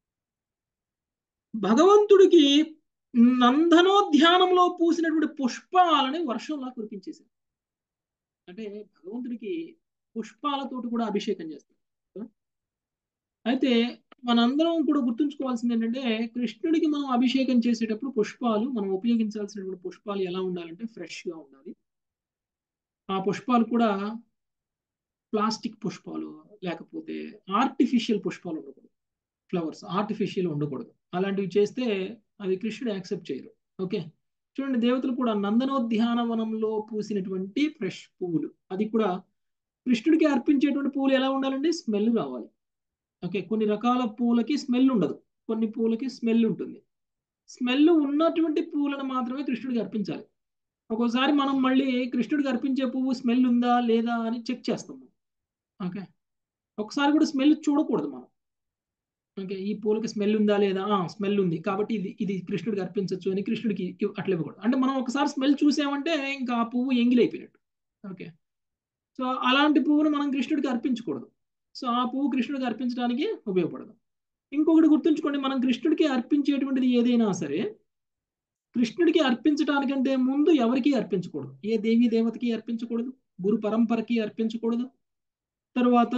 భగవంతుడికి నందనోద్యానంలో పూసినటువంటి పుష్పాలని వర్షంలా కురిపించేశారు అంటే భగవంతుడికి పుష్పాలతోటి కూడా అభిషేకం చేస్తారు కదా? అయితే మనందరం కూడా గుర్తుంచుకోవాల్సింది ఏంటంటే కృష్ణుడికి మనం అభిషేకం చేసేటప్పుడు పుష్పాలు మనం ఉపయోగించాల్సినటువంటి పుష్పాలు ఎలా ఉండాలంటే ఫ్రెష్ గా ఉండాలి ఆ పుష్పాలు కూడా ప్లాస్టిక్ పుష్పాలు లేకపోతే ఆర్టిఫిషియల్ పుష్పాలు ఉండకూడదు ఫ్లవర్స్ ఆర్టిఫిషియల్ ఉండకూడదు అలాంటివి చేస్తే అది కృష్ణుడు యాక్సెప్ట్ చేయరు ఓకే చూడండి దేవతలు కూడా నందనోద్యానవనంలో పూసినటువంటి ఫ్రెష్ పువ్వులు అది కూడా కృష్ణుడికి అర్పించేటువంటి పువ్వులు ఎలా ఉండాలండి స్మెల్ రావాలి ఓకే కొన్ని రకాల పూలకి స్మెల్ ఉండదు కొన్ని పూలకి స్మెల్ ఉంటుంది స్మెల్ ఉన్నటువంటి పువ్వులను మాత్రమే కృష్ణుడికి అర్పించాలి ఒక్కోసారి మనం మళ్ళీ కృష్ణుడికి అర్పించే పువ్వు స్మెల్ ఉందా లేదా అని చెక్ చేస్తాం మనం. ఓకే ఒకసారి కూడా స్మెల్ చూడకూడదు మనం ఓకే ఈ పూలకి స్మెల్ ఉందా లేదా స్మెల్ ఉంది కాబట్టి ఇది ఇది కృష్ణుడికి అర్పించవచ్చు అని కృష్ణుడికి ఇవ్- అట్లా ఇవ్వకూడదు అంటే మనం ఒకసారి స్మెల్ చూసామంటే ఇంకా ఆ పువ్వు ఎంగిలైపోయినట్టు ఓకే సో అలాంటి పువ్వును మనం కృష్ణుడికి అర్పించకూడదు సో ఆ పువ్వు కృష్ణుడికి అర్పించడానికి ఉపయోగపడదు ఇంకొకటి గుర్తుంచుకోండి మనం కృష్ణుడికి అర్పించేటువంటిది ఏదైనా సరే కృష్ణుడికి అర్పించడానికంటే ముందు ఎవరికి అర్పించకూడదు ఏ దేవీ దేవతకి అర్పించకూడదు గురు పరంపరకి అర్పించకూడదు తర్వాత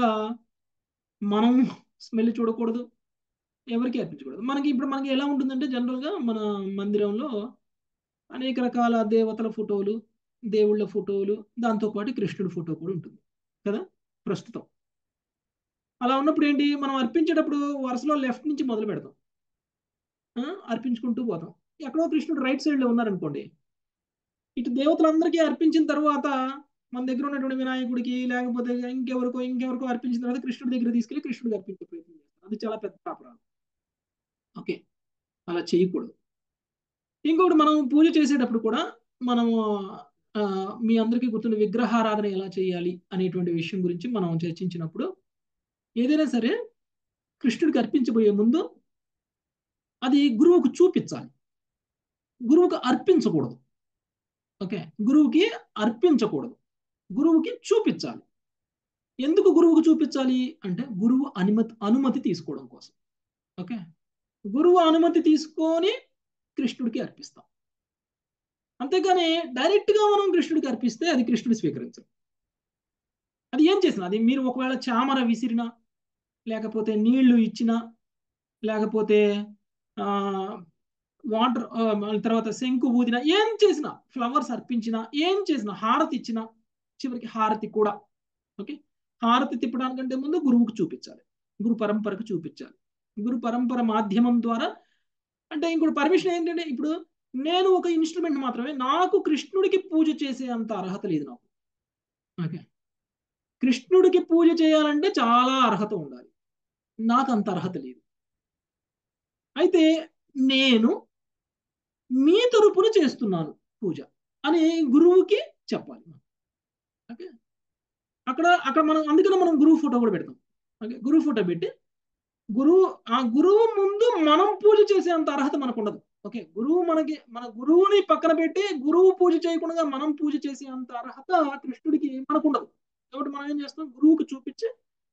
మనం స్మెల్ చూడకూడదు ఎవరికి అర్పించకూడదు మనకి ఇప్పుడు మనకి ఎలా ఉంటుందంటే జనరల్గా మన మందిరంలో అనేక రకాల దేవతల ఫోటోలు దేవుళ్ళ ఫోటోలు దాంతోపాటు కృష్ణుడి ఫోటో కూడా ఉంటుంది కదా ప్రస్తుతం అలా ఉన్నప్పుడు ఏంటి మనం అర్పించేటప్పుడు వరుసలో లెఫ్ట్ నుంచి మొదలు పెడతాం ఆ, అర్పించుకుంటూ పోతాం ఎక్కడో కృష్ణుడు రైట్ సైడ్లో ఉన్నారనుకోండి ఇటు దేవతలందరికీ అర్పించిన తర్వాత మన దగ్గర ఉన్నటువంటి వినాయకుడికి లేకపోతే ఇంకెవరికో ఇంకెవరికో అర్పించిన తర్వాత కృష్ణుడి దగ్గర తీసుకెళ్లి కృష్ణుడికి అర్పించే ప్రయత్నం చేస్తారు అది చాలా పెద్ద అపరాధం ఓకే అలా చేయకూడదు ఇంకొకటి మనం పూజ చేసేటప్పుడు కూడా మనము ఆ, మీ అందరికీ గుర్తున్న విగ్రహారాధన ఎలా చేయాలి అనేటువంటి విషయం గురించి మనం చర్చించినప్పుడు ఏదైనా సరే కృష్ణుడికి అర్పించబోయే ముందు అది గురువుకు చూపించాలి గురువుకు అర్పించకూడదు ఓకే గురువుకి అర్పించకూడదు గురువుకి చూపించాలి ఎందుకు గురువుకు చూపించాలి అంటే గురువు అనుమతి అనుమతి తీసుకోవడం కోసం ఓకే గురువు అనుమతి తీసుకొని కృష్ణుడికి అర్పిస్తాం అంతేగాని డైరెక్ట్ గా మనం కృష్ణుడికి అర్పిస్తే అది కృష్ణుడు స్వీకరించరు అది ఏం చేసినా అది మీరు ఒకవేళ చామర విసిరినా లేకపోతే నీళ్లు ఇచ్చినా లేకపోతే ఆ వాటర్ తర్వాత శంకు ఊదినా ఏం చేసినా ఫ్లవర్స్ అర్పించినా ఏం చేసినా హారతి ఇచ్చినా చివరికి హారతి కూడా ఓకే హారతి తిప్పడానికంటే ముందు గురువుకు చూపించాలి గురు పరంపరకు చూపించాలి గురు పరంపర మాధ్యమం ద్వారా అంటే ఇంకోటి పర్మిషన్ ఏంటంటే ఇప్పుడు నేను ఒక ఇన్స్ట్రుమెంట్ మాత్రమే నాకు కృష్ణుడికి పూజ చేసే అంత అర్హత లేదు నాకు ఓకే కృష్ణుడికి పూజ చేయాలంటే చాలా అర్హత ఉండాలి నాకు అంత అర్హత లేదు అయితే నేను మీ తరపున చేస్తున్నాను పూజ అని గురువుకి చెప్పాలి ఓకే అక్కడ అక్కడ మనం అందుకనే మనం గురువు ఫోటో కూడా పెడతాం ఓకే గురువు ఫోటో పెట్టి గురువు ఆ గురువు ముందు మనం పూజ చేసే అంత అర్హత మనకు ఉండదు ఓకే గురువు మనకి మన గురువుని పక్కన పెట్టి గురువు పూజ చేయకుండా మనం పూజ చేసే అంత అర్హత కృష్ణుడికి మనకు ఉండదు కాబట్టి మనం ఏం చేస్తాం గురువుకి చూపించి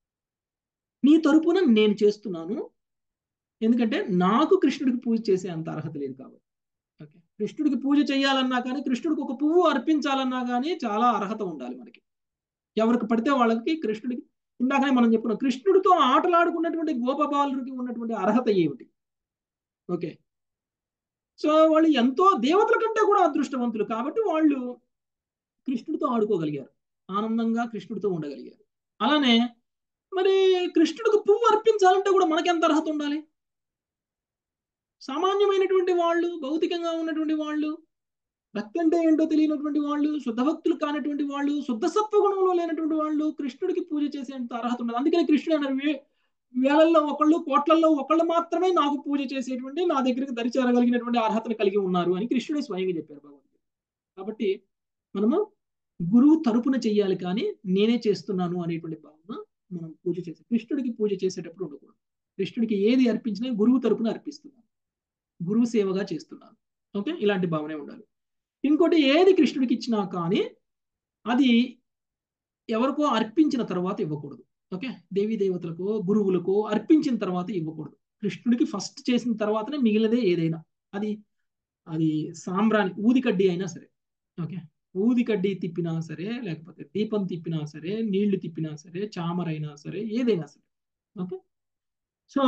నీ తరపున నేను చేస్తున్నాను ఎందుకంటే నాకు కృష్ణుడికి పూజ చేసే అంత అర్హత లేదు కాబట్టి ఓకే కృష్ణుడికి పూజ చేయాలన్నా కానీ కృష్ణుడికి ఒక పువ్వు అర్పించాలన్నా కానీ చాలా అర్హత ఉండాలి మనకి ఎవరికి పడితే వాళ్ళకి కృష్ణుడికి ఇందాకనే మనం చెప్పుకున్నాం కృష్ణుడితో ఆటలాడుకున్నటువంటి గోపబాలుడికి ఉన్నటువంటి అర్హత ఏమిటి ఓకే సో వాళ్ళు ఎంతో దేవతల కంటే కూడా అదృష్టవంతులు కాబట్టి వాళ్ళు కృష్ణుడితో ఆడుకోగలిగారు ఆనందంగా కృష్ణుడితో ఉండగలిగారు అలానే మరి కృష్ణుడికి పువ్వు అర్పించాలంటే కూడా మనకి ఎంత అర్హత ఉండాలి సామాన్యమైనటువంటి వాళ్ళు భౌతికంగా ఉన్నటువంటి వాళ్ళు భక్తి అంటే ఏంటో తెలియనటువంటి వాళ్ళు శుద్ధ భక్తులు కానటువంటి వాళ్ళు శుద్ధ సత్వగుణంలో లేనటువంటి వాళ్ళు కృష్ణుడికి పూజ చేసేంత అర్హత ఉండదు అందుకని కృష్ణుడు అన్నారు "వే- వేలల్లో ఒకళ్ళు కోట్లలో ఒకళ్ళు మాత్రమే నాకు పూజ చేసేటువంటి నా దగ్గరికి దరిచేరగలిగినటువంటి అర్హతను కలిగి ఉన్నారు అని కృష్ణుడే స్వయంగా చెప్పారు భగవంతుడు కాబట్టి మనము గురువు తరపున చెయ్యాలి కానీ నేనే చేస్తున్నాను అనేటువంటి భావన మనం పూజ చేసే కృష్ణుడికి పూజ చేసేటప్పుడు ఉండకూడదు కృష్ణుడికి ఏది అర్పించినా గురువు తరపున అర్పిస్తున్నాను గురువు సేవగా చేస్తున్నాను ఓకే ఇలాంటి భావనే ఉండాలి ఇంకోటి ఏది కృష్ణుడికి ఇచ్చినా కానీ అది ఎవరికో అర్పించిన తర్వాత ఇవ్వకూడదు ఓకే దేవీ దేవతలకు గురువులకు అర్పించిన తర్వాత ఇవ్వకూడదు కృష్ణుడికి ఫస్ట్ చేసిన తర్వాతనే మిగిలినదే ఏదైనా అది అది సాంబ్రాణి ఊది కడ్డీ అయినా సరే ఓకే ఊది కడ్డీ తిప్పినా సరే లేకపోతే దీపం తిప్పినా సరే నీళ్లు తిప్పినా సరే చామరైనా సరే ఏదైనా సరే ఓకే సో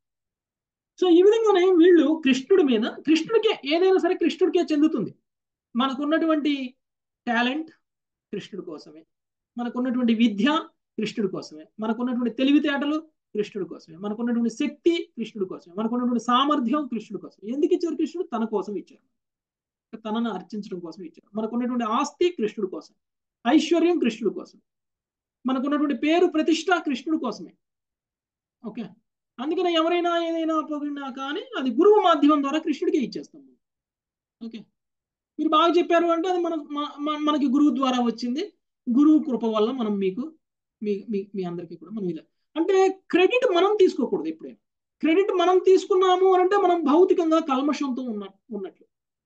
సో ఈ విధంగానే వీళ్ళు కృష్ణుడి మీద కృష్ణుడికే ఏదైనా సరే కృష్ణుడికే చెందుతుంది మనకున్నటువంటి టాలెంట్ కృష్ణుడి కోసమే మనకున్నటువంటి విద్య కృష్ణుడి కోసమే మనకున్నటువంటి తెలివితేటలు కృష్ణుడి కోసమే మనకున్నటువంటి శక్తి కృష్ణుడి కోసమే మనకున్నటువంటి సామర్థ్యం కృష్ణుడి కోసం ఎందుకు ఇచ్చారు కృష్ణుడు తన కోసం ఇచ్చారు తనను అర్చించడం కోసం ఇచ్చారు మనకున్నటువంటి ఆస్తి కృష్ణుడి కోసం ఐశ్వర్యం కృష్ణుడి కోసం మనకున్నటువంటి పేరు ప్రతిష్ట కృష్ణుడి కోసమే ఓకే అందుకని ఎవరైనా ఏదైనా పొగిడినా కానీ అది గురువు మాధ్యమం ద్వారా కృష్ణుడికే ఇచ్చేస్తాం మనం. ఓకే మీరు బాగా చెప్పారు అంటే అది మన మన- మన- మనకి గురువు ద్వారా వచ్చింది గురువు కృప వల్ల మనం మీకు మీ మీ మీ అందరికీ కూడా మనం ఇలా అంటే క్రెడిట్ మనం తీసుకోకూడదు ఎప్పుడైనా క్రెడిట్ మనం తీసుకున్నాము అని అంటే మనం భౌతికంగా కల్మషంతో ఉన్న ఉన్నట్లు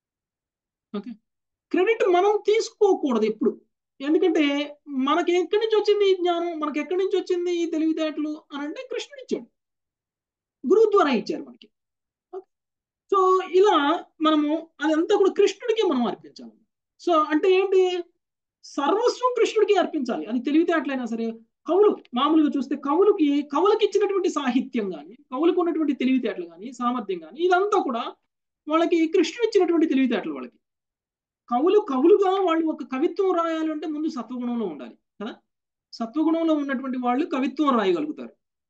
ఓకే క్రెడిట్ మనం తీసుకోకూడదు ఎప్పుడు ఎందుకంటే మనకి ఎక్కడి నుంచి వచ్చింది ఈ జ్ఞానం మనకి ఎక్కడి నుంచి వచ్చింది ఈ తెలివితేటలు అని అంటే కృష్ణుడు ఇచ్చాడు గురువు ద్వారా ఇచ్చారు మనకి ఓకే. సో ఇలా మనము అదంతా కూడా కృష్ణుడికి మనం అర్పించాలి సో అంటే ఏంటి సర్వస్వం కృష్ణుడికి అర్పించాలి అది తెలివితేటలైనా సరే కవులు మామూలుగా చూస్తే కవులకి కవులకి ఇచ్చినటువంటి సాహిత్యం కానీ కవులకు ఉన్నటువంటి తెలివితేటలు కానీ సామర్థ్యం కానీ ఇదంతా కూడా వాళ్ళకి కృష్ణుడు ఇచ్చినటువంటి తెలివితేటలు వాళ్ళకి కవులు కవులుగా వాళ్ళు ఒక కవిత్వం రాయాలి అంటే ముందు సత్వగుణంలో ఉండాలి కదా సత్వగుణంలో ఉన్నటువంటి వాళ్ళు కవిత్వం రాయగలుగుతారు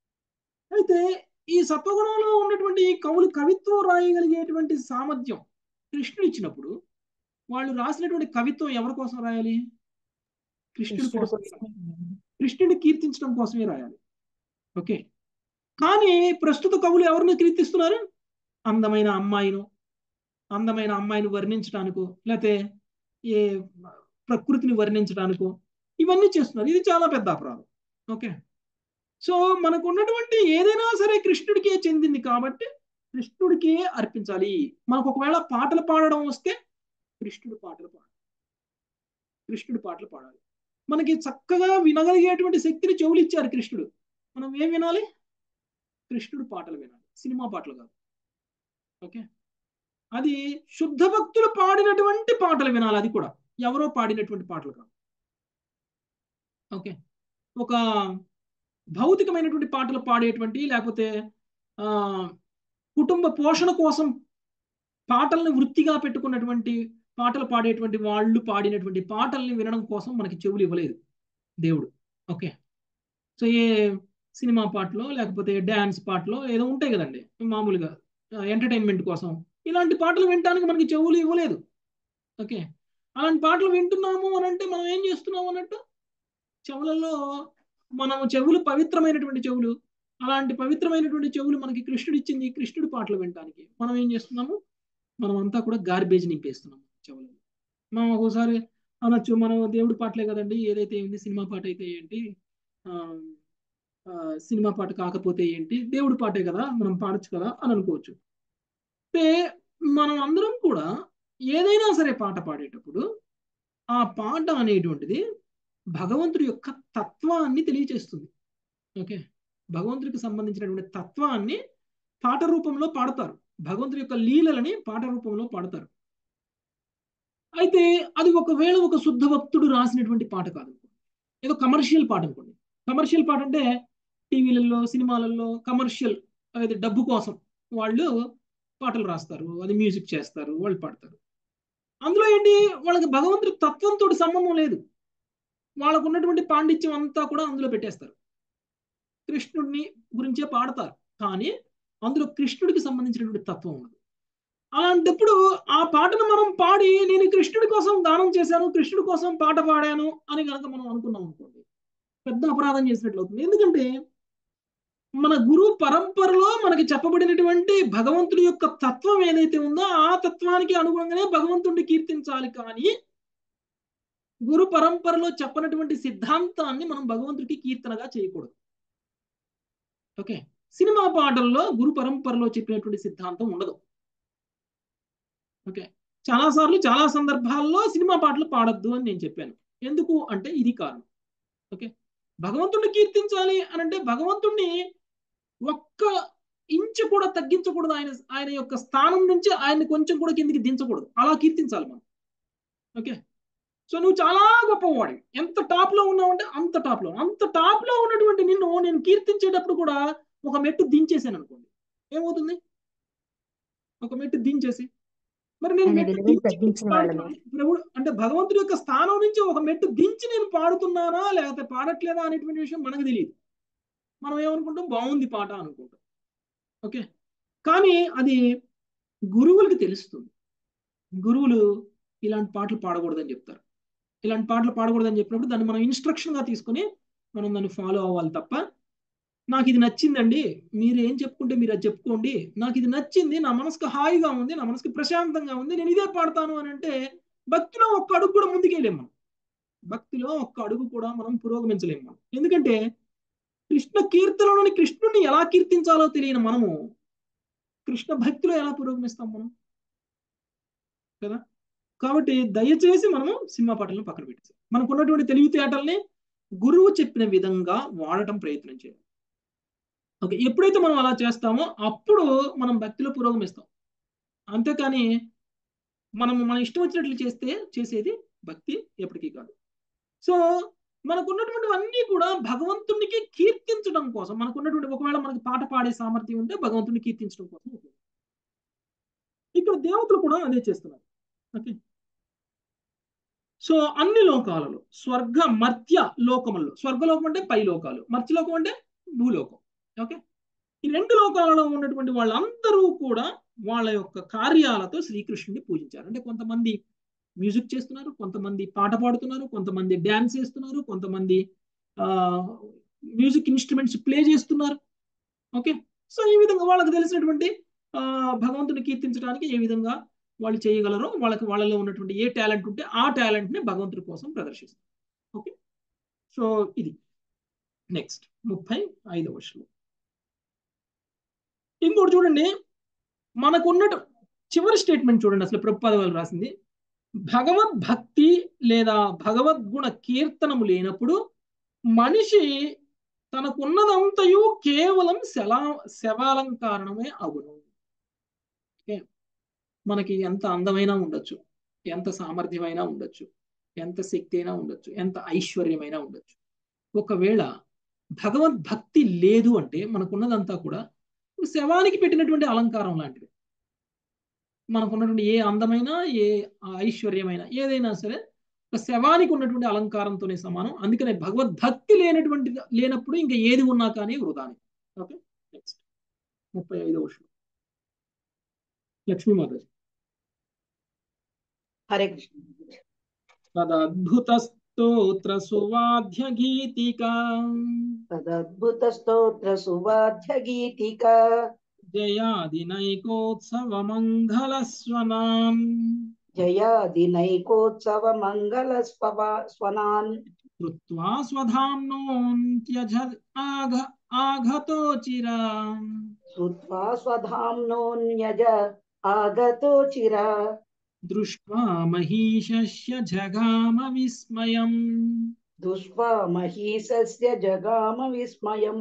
అయితే ఈ సత్వగుణంలో ఉన్నటువంటి ఈ కవులు కవిత్వం రాయగలిగేటువంటి సామర్థ్యం కృష్ణుడు ఇచ్చినప్పుడు వాళ్ళు రాసినటువంటి కవిత్వం ఎవరి కోసం రాయాలి కృష్ణుడి కోసం కృష్ణుడిని కీర్తించడం కోసమే రాయాలి ఓకే కానీ ప్రస్తుత కవులు ఎవరిని కీర్తిస్తున్నారు అందమైన అమ్మాయిను అందమైన అమ్మాయిని వర్ణించడానికో లేకపోతే ఏ ప్రకృతిని వర్ణించడానికో ఇవన్నీ చేస్తున్నారు ఇది చాలా పెద్ద అపరాధం ఓకే సో మనకు ఉన్నటువంటి ఏదైనా సరే కృష్ణుడికే చెందింది కాబట్టి కృష్ణుడికే అర్పించాలి మనకు ఒకవేళ పాటలు పాడడం వస్తే కృష్ణుడి పాటలు పాడాలి కృష్ణుడి పాటలు పాడాలి మనకి చక్కగా వినగలిగేటువంటి శక్తిని చెవులు ఇచ్చారు కృష్ణుడు మనం ఏం వినాలి కృష్ణుడు పాటలు వినాలి సినిమా పాటలు కాదు ఓకే అది శుద్ధ భక్తులు పాడినటువంటి పాటలు వినాలి అది కూడా ఎవరో పాడినటువంటి పాటలు కాదు ఓకే ఒక భౌతికమైనటువంటి పాటలు పాడేటువంటి లేకపోతే ఆ కుటుంబ పోషణ కోసం పాటలను వృత్తిగా పెట్టుకున్నటువంటి పాటలు పాడేటువంటి వాళ్ళు పాడినటువంటి పాటల్ని వినడం కోసం మనకి చెవులు ఇవ్వలేదు దేవుడు ఓకే సో ఏ సినిమా పాటలో లేకపోతే డ్యాన్స్ పాటలో ఏదో ఉంటాయి కదండి మామూలుగా ఎంటర్టైన్మెంట్ కోసం ఇలాంటి పాటలు వినడానికి మనకి చెవులు ఇవ్వలేదు ఓకే అలాంటి పాటలు వింటున్నాము అని అంటే మనం ఏం చేస్తున్నాము అన్నట్టు చెవులలో మనం చెవులు పవిత్రమైనటువంటి చెవులు అలాంటి పవిత్రమైనటువంటి చెవులు మనకి కృష్ణుడు ఇచ్చింది కృష్ణుడి పాటలు వినడానికి మనం ఏం చేస్తున్నాము మనం అంతా కూడా గార్బేజ్ నింపేస్తున్నాము చెవులలో మనం ఒక్కోసారి అనొచ్చు మనం దేవుడి పాటలే కదండి ఏదైతే ఏంటి సినిమా పాట అయితే ఏంటి సినిమా పాట కాకపోతే ఏంటి దేవుడి పాటే కదా మనం పాడొచ్చు కదా అని అనుకోవచ్చు అంటే మనం అందరం కూడా ఏదైనా సరే పాట పాడేటప్పుడు ఆ పాట అనేటువంటిది భగవంతుడి యొక్క తత్వాన్ని తెలియచేస్తుంది ఓకే భగవంతుడికి సంబంధించినటువంటి తత్వాన్ని పాట రూపంలో పాడతారు భగవంతుడి యొక్క లీలలని పాట రూపంలో పాడతారు అయితే అది ఒకవేళ ఒక శుద్ధ భక్తుడు రాసినటువంటి పాట కాదు ఏదో కమర్షియల్ పాట అనుకోండి కమర్షియల్ పాట అంటే టీవీలలో సినిమాలలో కమర్షియల్ అది డబ్బు కోసం వాళ్ళు పాటలు రాస్తారు అది మ్యూజిక్ చేస్తారు వాళ్ళు పాడతారు అందులో ఏంటి వాళ్ళకి భగవంతుడి తత్వంతో సంబంధం లేదు వాళ్ళకు ఉన్నటువంటి పాండిత్యం అంతా కూడా అందులో పెట్టేస్తారు కృష్ణుడిని గురించే పాడతారు కానీ అందులో కృష్ణుడికి సంబంధించినటువంటి తత్వం ఉండదు అలాంటప్పుడు ఆ పాటను మనం పాడి నేను కృష్ణుడి కోసం దానం చేశాను కృష్ణుడి కోసం పాట పాడాను అని కనుక మనం అనుకున్నాం అనుకోండి పెద్ద అపరాధం చేసినట్లు అవుతుంది ఎందుకంటే మన గురు పరంపరలో మనకి చెప్పబడినటువంటి భగవంతుడి యొక్క తత్వం ఏదైతే ఉందో ఆ తత్వానికి అనుగుణంగానే భగవంతుడిని కీర్తించాలి కానీ గురు పరంపరలో చెప్పనటువంటి సిద్ధాంతాన్ని మనం భగవంతుడికి కీర్తనగా చేయకూడదు ఓకే సినిమా పాటల్లో గురు పరంపరలో చెప్పినటువంటి సిద్ధాంతం ఉండదు ఓకే చాలా సార్లు చాలా సందర్భాల్లో సినిమా పాటలు పాడొద్దు అని నేను చెప్పాను ఎందుకు అంటే ఇది కారణం ఓకే భగవంతుడిని కీర్తించాలి అని అంటే భగవంతుడిని ఒక్క ఇంచు కూడా తగ్గించకూడదు ఆయన ఆయన యొక్క స్థానం నుంచి ఆయన్ని కొంచెం కూడా కిందికి దించకూడదు అలా కీర్తించాలి మనం ఓకే సో నువ్వు చాలా గొప్పవాడి ఎంత టాప్ లో ఉన్నావంటే అంత టాప్ లో అంత టాప్ లో ఉన్నటువంటి నిన్ను నేను కీర్తించేటప్పుడు కూడా ఒక మెట్టు దించేసాను అనుకోండి ఏమవుతుంది ఒక మెట్టు దించేసి మరి నేను ఆయన మెట్టు విలువలు దించి తగ్గించిన వాళ్ళమే. పాడుతున్నా- ప్రభువు అంటే భగవంతుడి యొక్క స్థానం నుంచి ఒక మెట్టు దించి నేను పాడుతున్నానా లేకపోతే పాడట్లేదా అనేటువంటి విషయం మనకు తెలియదు మనం ఏమనుకుంటాం బాగుంది పాట అనుకుంటాం ఓకే కానీ అది గురువులకి తెలుస్తుంది గురువులు ఇలాంటి పాటలు పాడకూడదని చెప్తారు ఇలాంటి పాటలు పాడకూడదని చెప్పినప్పుడు దాన్ని మనం ఇన్స్ట్రక్షన్ గా తీసుకొని మనం దాన్ని ఫాలో అవ్వాలి తప్ప నాకు ఇది నచ్చిందండి మీరు ఏం చెప్పుకుంటే మీరు అది చెప్పుకోండి నాకు ఇది నచ్చింది నా మనసుకు హాయిగా ఉంది నా మనసుకు ప్రశాంతంగా ఉంది నేను ఇదే పాడతాను అని అంటే భక్తిలో ఒక్క అడుగు కూడా ముందుకెళ్ళలేము మనం భక్తిలో ఒక్క అడుగు కూడా మనం పురోగమించలేము మనం ఎందుకంటే కృష్ణ కీర్తనలోని కృష్ణుడిని ఎలా కీర్తించాలో తెలియని మనము కృష్ణ భక్తిలో ఎలా పురోగమిస్తాం మనం కదా కాబట్టి దయచేసి మనము సినిమా పాటలను పక్కన పెట్టేసాం మనకు ఉన్నటువంటి తెలివితేటల్ని గురువు చెప్పిన విధంగా వాడటం ప్రయత్నం చేయాలి ఓకే ఎప్పుడైతే మనం అలా చేస్తామో అప్పుడు మనం భక్తిలో పురోగమిస్తాం అంతేకాని మనం మన ఇష్టం వచ్చినట్లు చేస్తే చేసేది భక్తి ఎప్పటికీ కాదు సో మనకు ఉన్నటువంటివన్నీ కూడా భగవంతునికి కీర్తించడం కోసం మనకు ఉన్నటువంటి ఒకవేళ మనకి పాట పాడే సామర్థ్యం ఉంటే భగవంతుని కీర్తించడం కోసం ఉపయోగం. ఇక్కడ దేవతలు కూడా అదే చేస్తున్నారు ఓకే సో అన్ని లోకాలలో స్వర్గ మర్త్య లోకముల్లో స్వర్గలోకం అంటే పై లోకాలు మర్త్యలోకం అంటే భూలోకం ఓకే ఈ రెండు లోకాలలో ఉన్నటువంటి వాళ్ళందరూ కూడా వాళ్ళ యొక్క కార్యాలతో శ్రీకృష్ణుని పూజించారు అంటే కొంతమంది మ్యూజిక్ చేస్తున్నారు కొంతమంది పాట పాడుతున్నారు కొంతమంది డ్యాన్స్ చేస్తున్నారు కొంతమంది ఆ మ్యూజిక్ ఇన్స్ట్రుమెంట్స్ ప్లే చేస్తున్నారు ఓకే సో ఈ విధంగా వాళ్ళకి తెలిసినటువంటి ఆ భగవంతుని కీర్తించడానికి ఏ విధంగా వాళ్ళు చేయగలరో వాళ్ళకి వాళ్ళలో ఉన్నటువంటి ఏ టాలెంట్ ఉంటే ఆ టాలెంట్ ని భగవంతుడి కోసం ప్రదర్శిస్తారు ఓకే సో ఇది నెక్స్ట్ ముప్పై ఐదవ శ్లోకం ఇంకోటి చూడండి మనకున్న చివరి స్టేట్మెంట్ చూడండి అసలు ప్రభుపాద వాళ్ళు రాసింది భగవద్ భక్తి లేదా భగవద్గుణ కీర్తనము లేనప్పుడు మనిషి తనకున్నదంతయు కేవలం శలా శవాలంకారణమే అగును ఓకే మనకి ఎంత అందమైనా ఉండొచ్చు ఎంత సామర్థ్యమైనా ఉండొచ్చు ఎంత శక్తి అయినా ఉండొచ్చు ఎంత ఐశ్వర్యమైనా ఉండొచ్చు ఒకవేళ భగవద్భక్తి లేదు అంటే మనకున్నదంతా కూడా శవానికి పెట్టినటువంటి అలంకారం లాంటిది మనకున్నటువంటి ఏ అందమైన ఏ ఐశ్వర్యమైన ఏదైనా సరే ఒక శవానికి ఉన్నటువంటి అలంకారంతోనే సమానం అందుకనే భగవద్భక్తి లేనటువంటి లేనప్పుడు ఇంకా ఏది ఉన్నా కానీ వృధాని ఓకే నెక్స్ట్ ముప్పై ఐదవ శ్లోకం లక్ష్మీమాతాజీ హరే కృష్ణ తదద్భుత స్తోత్ర సువాధ్య గీతికా తదద్భుత స్తోత్ర సువాధ్య గీతిక జయాదినైకోత్సవ మంగళ స్వనాం జయాది నైకోత్సవ మంగళ స్వవా స్వనాన్ కృత్వా స్వధామ్నోన్త్యజ ఆఘ ఆఘతో చిరా శ్రుత్వా స్వధామ్నోన్యజ ఆగతో చిరా దృష్ట్వా మహీషస్య జగామ విస్మయం దుష్వా మహీసస్య జగామ విస్మయం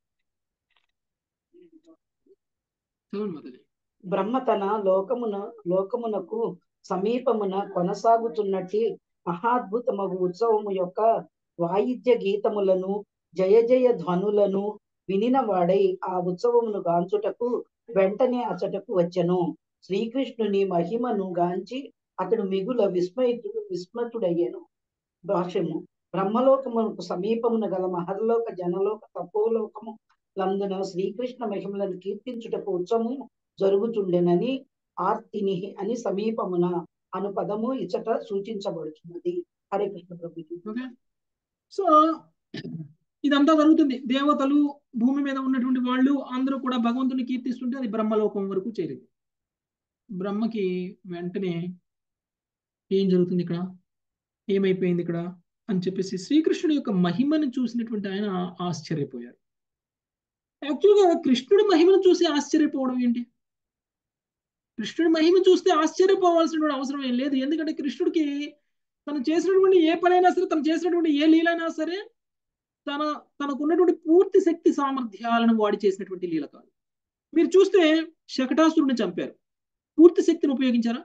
చదవండి మొదలు బ్రహ్మ తన లోకమున లోకమునకు సమీపమున కొనసాగుతున్నట్టి మహాద్భుతమగు ఉత్సవము యొక్క వాయిద్య గీతములను జయ జయ ధ్వనులను వినిన వాడై ఆ ఉత్సవమును గాంచుటకు వెంటనే అచటకు వచ్చెను శ్రీకృష్ణుని మహిమను గాంచి అతడు మిగుల విస్మయుడు విస్మతుడయ్యను భాష్యము బ్రహ్మలోకమునకు సమీపమున గల మహర్లోక జనలోక తపోలోకము లందున శ్రీకృష్ణ మహిమలను కీర్తించుటకు ఉత్సవము జరుగుతుండెనని ఆర్తిని అని సమీపమున అను పదము ఇచ్చట సూచించబడుతున్నది హరే కృష్ణ ప్రభుజీ ఓకే సో ఇదంతా జరుగుతుంది దేవతలు భూమి మీద ఉన్నటువంటి వాళ్ళు అందరూ కూడా భగవంతుని కీర్తిస్తుంటే అది బ్రహ్మలోకం వరకు చేరింది బ్రహ్మకి వెంటనే ఏం జరుగుతుంది ఇక్కడ ఏమైపోయింది ఇక్కడ అని చెప్పేసి శ్రీకృష్ణుడి యొక్క మహిమను చూసినటువంటి ఆయన ఆశ్చర్యపోయారు యాక్చువల్గా కృష్ణుడి మహిమను చూసి ఆశ్చర్యపోవడం ఏంటి కృష్ణుడి మహిమ చూస్తే ఆశ్చర్యపోవాల్సినటువంటి అవసరం ఏం లేదు ఎందుకంటే కృష్ణుడికి తను చేసినటువంటి ఏ పనైనా సరే తను చేసినటువంటి ఏ లీలైనా సరే తన తనకున్నటువంటి పూర్తి శక్తి సామర్థ్యాలను వాడి చేసినటువంటి లీల కాదు మీరు చూస్తే శకటాసురుని చంపారు పూర్తి శక్తిని ఉపయోగించారా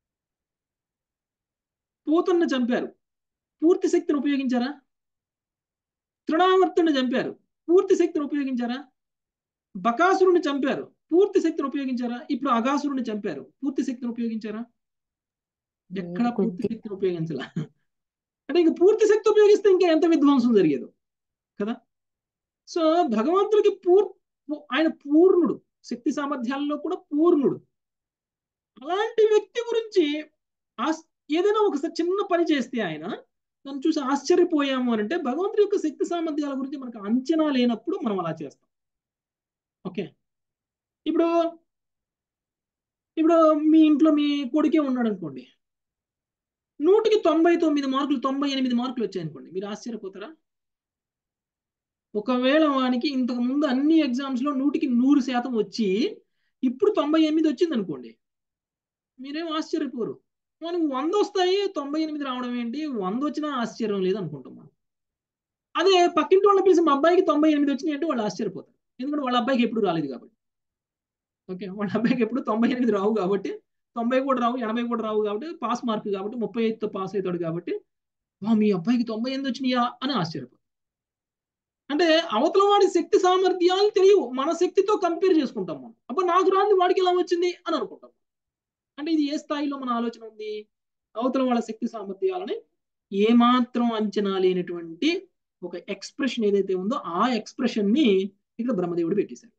పూతన్ని చంపారు పూర్తి శక్తిని ఉపయోగించారా తృణావర్తుని చంపారు పూర్తి శక్తిని ఉపయోగించారా బకాసురుని చంపారు పూర్తి శక్తిని ఉపయోగించారా ఇప్పుడు అగాసురుని చంపారు పూర్తి శక్తిని ఉపయోగించారా ఎక్కడ పూర్తి కొద్ది- శక్తిని ఉపయోగించాల అంటే ఇంక పూర్తి శక్తి ఉపయోగిస్తే ఇంకా ఎంత విధ్వంసం జరిగేదో కదా సో భగవంతుడికి పూర్ పూ- ఆయన పూర్ణుడు శక్తి సామర్థ్యాల్లో కూడా పూర్ణుడు అలాంటి వ్యక్తి గురించి ఆస్- ఏదైనా ఒక చిన్న పని చేస్తే ఆయన దాన్ని చూసి ఆశ్చర్యపోయాము అని అంటే భగవంతుడి యొక్క శక్తి సామర్థ్యాల గురించి మనకు అంచనా లేనప్పుడు మనం అలా చేస్తాం ఓకే ఇప్పుడు ఇప్పుడు మీ ఇంట్లో మీ కొడుకే ఉన్నాడు అనుకోండి నూటికి తొంభై తొమ్మిది మార్కులు తొంభై ఎనిమిది మార్కులు వచ్చాయి అనుకోండి మీరు ఆశ్చర్యపోతారా ఒకవేళ వానికి ఇంతకు ముందు అన్ని ఎగ్జామ్స్ లో నూటికి నూరు శాతం వచ్చి ఇప్పుడు తొంభై ఎనిమిది వచ్చింది అనుకోండి మీరేం ఆశ్చర్యపోరు మనకు వంద వస్తాయి తొంభై ఎనిమిది రావడం ఏంటి వంద వచ్చినా ఆశ్చర్యం లేదు అనుకుంటాం మనం అదే పక్కింటి వాళ్ళని పిలిచి మా అబ్బాయికి తొంభై ఎనిమిది వచ్చినాయి అంటే వాళ్ళు ఆశ్చర్యపోతారు ఎందుకంటే వాళ్ళ అబ్బాయికి ఎప్పుడు రాలేదు కాబట్టి ఓకే వాళ్ళ అబ్బాయికి ఎప్పుడు తొంభై ఎనిమిది రావు కాబట్టి తొంభై కూడా రావు ఎనభై కూడా రావు కాబట్టి పాస్ మార్క్ కాబట్టి ముప్పై ఐదుతో పాస్ అవుతాడు కాబట్టి "వా, మీ అబ్బాయికి తొంభై ఎనిమిది వచ్చినాయా అని ఆశ్చర్యపోతారు అంటే అవతల వాడి శక్తి సామర్థ్యాలు తెలియవు మన శక్తితో కంపేర్ చేసుకుంటాం మనం అబ్బా నాకు రాని వాడికి ఎలా వచ్చింది అని అనుకుంటాం అంటే ఇది ఏ స్థాయిలో మన ఆలోచన ఉంది అవతల వాళ్ళ శక్తి సామర్థ్యాలని ఏమాత్రం అంచనా లేనటువంటి ఒక ఎక్స్ప్రెషన్ ఏదైతే ఉందో ఆ ఎక్స్ప్రెషన్ ని ఇక్కడ బ్రహ్మదేవుడు పెట్టేశారు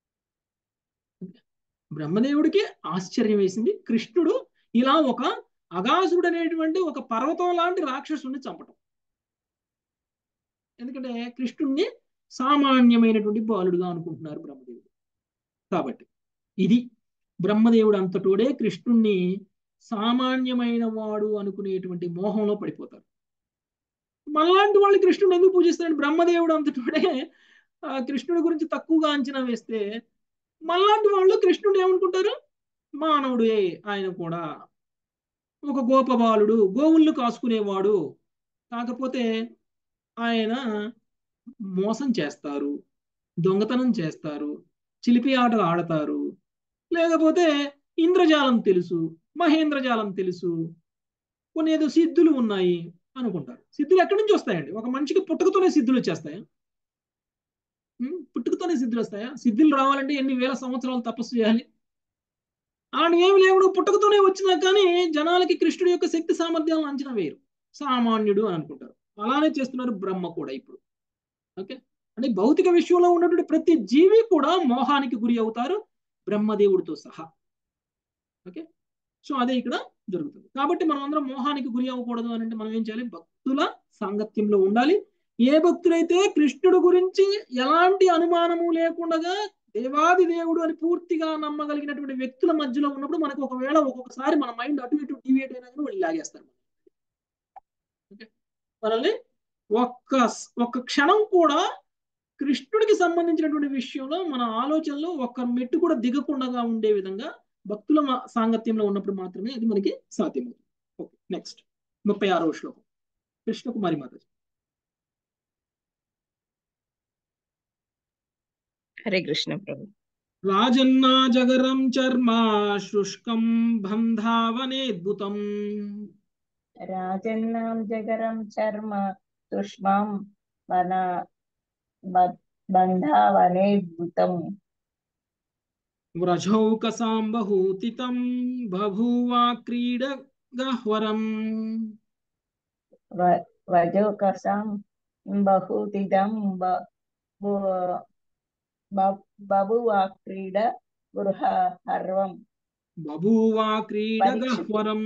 బ్రహ్మదేవుడికి ఆశ్చర్యం వేసింది కృష్ణుడు ఇలా ఒక అగాసురుడు అనేటువంటి ఒక పర్వతం లాంటి రాక్షసుని చంపటం ఎందుకంటే కృష్ణుణ్ణి సామాన్యమైనటువంటి బాలుడుగా అనుకుంటున్నారు బ్రహ్మదేవుడు కాబట్టి ఇది బ్రహ్మదేవుడు అంతటోడే కృష్ణుణ్ణి సామాన్యమైన వాడు అనుకునేటువంటి మోహంలో పడిపోతారు మనలాంటి వాళ్ళు కృష్ణుడు ఎందుకు పూజిస్తాడు బ్రహ్మదేవుడు అంతటోడే ఆ, కృష్ణుడి గురించి తక్కువగా అంచనా వేస్తే మనలాంటి వాళ్ళు కృష్ణుడు ఏమనుకుంటారు మానవుడే ఆయన కూడా ఒక గోపబాలుడు గోవుళ్ళు కాసుకునేవాడు కాకపోతే ఆయన మోసం చేస్తారు దొంగతనం చేస్తారు చిలిపి ఆటలు ఆడతారు లేకపోతే ఇంద్రజాలం తెలుసు మహేంద్రజాలం తెలుసు కొన్ని ఏదో సిద్ధులు ఉన్నాయి అనుకుంటారు సిద్ధులు ఎక్కడి నుంచి వస్తాయండి ఒక మనిషికి పుట్టుకతోనే సిద్ధులు వచ్చేస్తాయా ఉం? పుట్టుకతోనే సిద్ధులు వస్తాయా సిద్ధులు రావాలంటే ఎన్ని వేల సంవత్సరాలు తపస్సు చేయాలి ఆయన ఏమి లేవుడు పుట్టుకతోనే వచ్చినా కానీ జనాలకి కృష్ణుడి యొక్క శక్తి సామర్థ్యాలను అంచనా వేయరు సామాన్యుడు అని అనుకుంటారు అలానే చేస్తున్నారు బ్రహ్మ కూడా ఇప్పుడు ఓకే అంటే భౌతిక విశ్వంలో ఉన్నటువంటి ప్రతి జీవి కూడా మోహానికి గురి అవుతారు బ్రహ్మదేవుడితో సహా ఓకే సో అదే ఇక్కడ జరుగుతుంది కాబట్టి మనం అందరం మోహానికి గురి అవ్వకూడదు అని అంటే మనం ఏం చేయాలి భక్తుల సాంగత్యంలో ఉండాలి ఏ భక్తులైతే కృష్ణుడు గురించి ఎలాంటి అనుమానము లేకుండా దేవాది దేవుడు అని పూర్తిగా నమ్మగలిగినటువంటి వ్యక్తుల మధ్యలో ఉన్నప్పుడు మనకు ఒకవేళ ఒక్కొక్కసారి మన మైండ్ అటు ఇటు డివియేట్ అయినా కానీ వాళ్ళు లాగేస్తారు ఓకే మనల్ని ఒక్క ఒక్క క్షణం కూడా కృష్ణుడికి సంబంధించినటువంటి విషయంలో మన ఆలోచనలో ఒక్క మెట్టు కూడా దిగకుండా ఉండే విధంగా భక్తుల మా- సాంగత్యంలో ఉన్నప్పుడు మాత్రమే అది మనకి సాధ్యమవుతుంది ఓకే నెక్స్ట్ ముప్పై ఆరవ శ్లోకం కృష్ణ కుమారి మాతాజీ హరే కృష్ణ ప్రభు రాజన్నా జగరం చర్మ శుష్కం బంధావనేద్భుతం రాజన్నాం జగరం చర్మ తుష్మాం వన బ- బంధావనేద్భుతం వ్రజౌకసాంబహూతితం బభూవా క్రీడ గహ్వరం వ- వజోకసం బహుతిదం బ- బు- బ- బభువా క్రీడ గృహ హర్వం బభూవా క్రీడ పరీక్షితు. గహ్వరం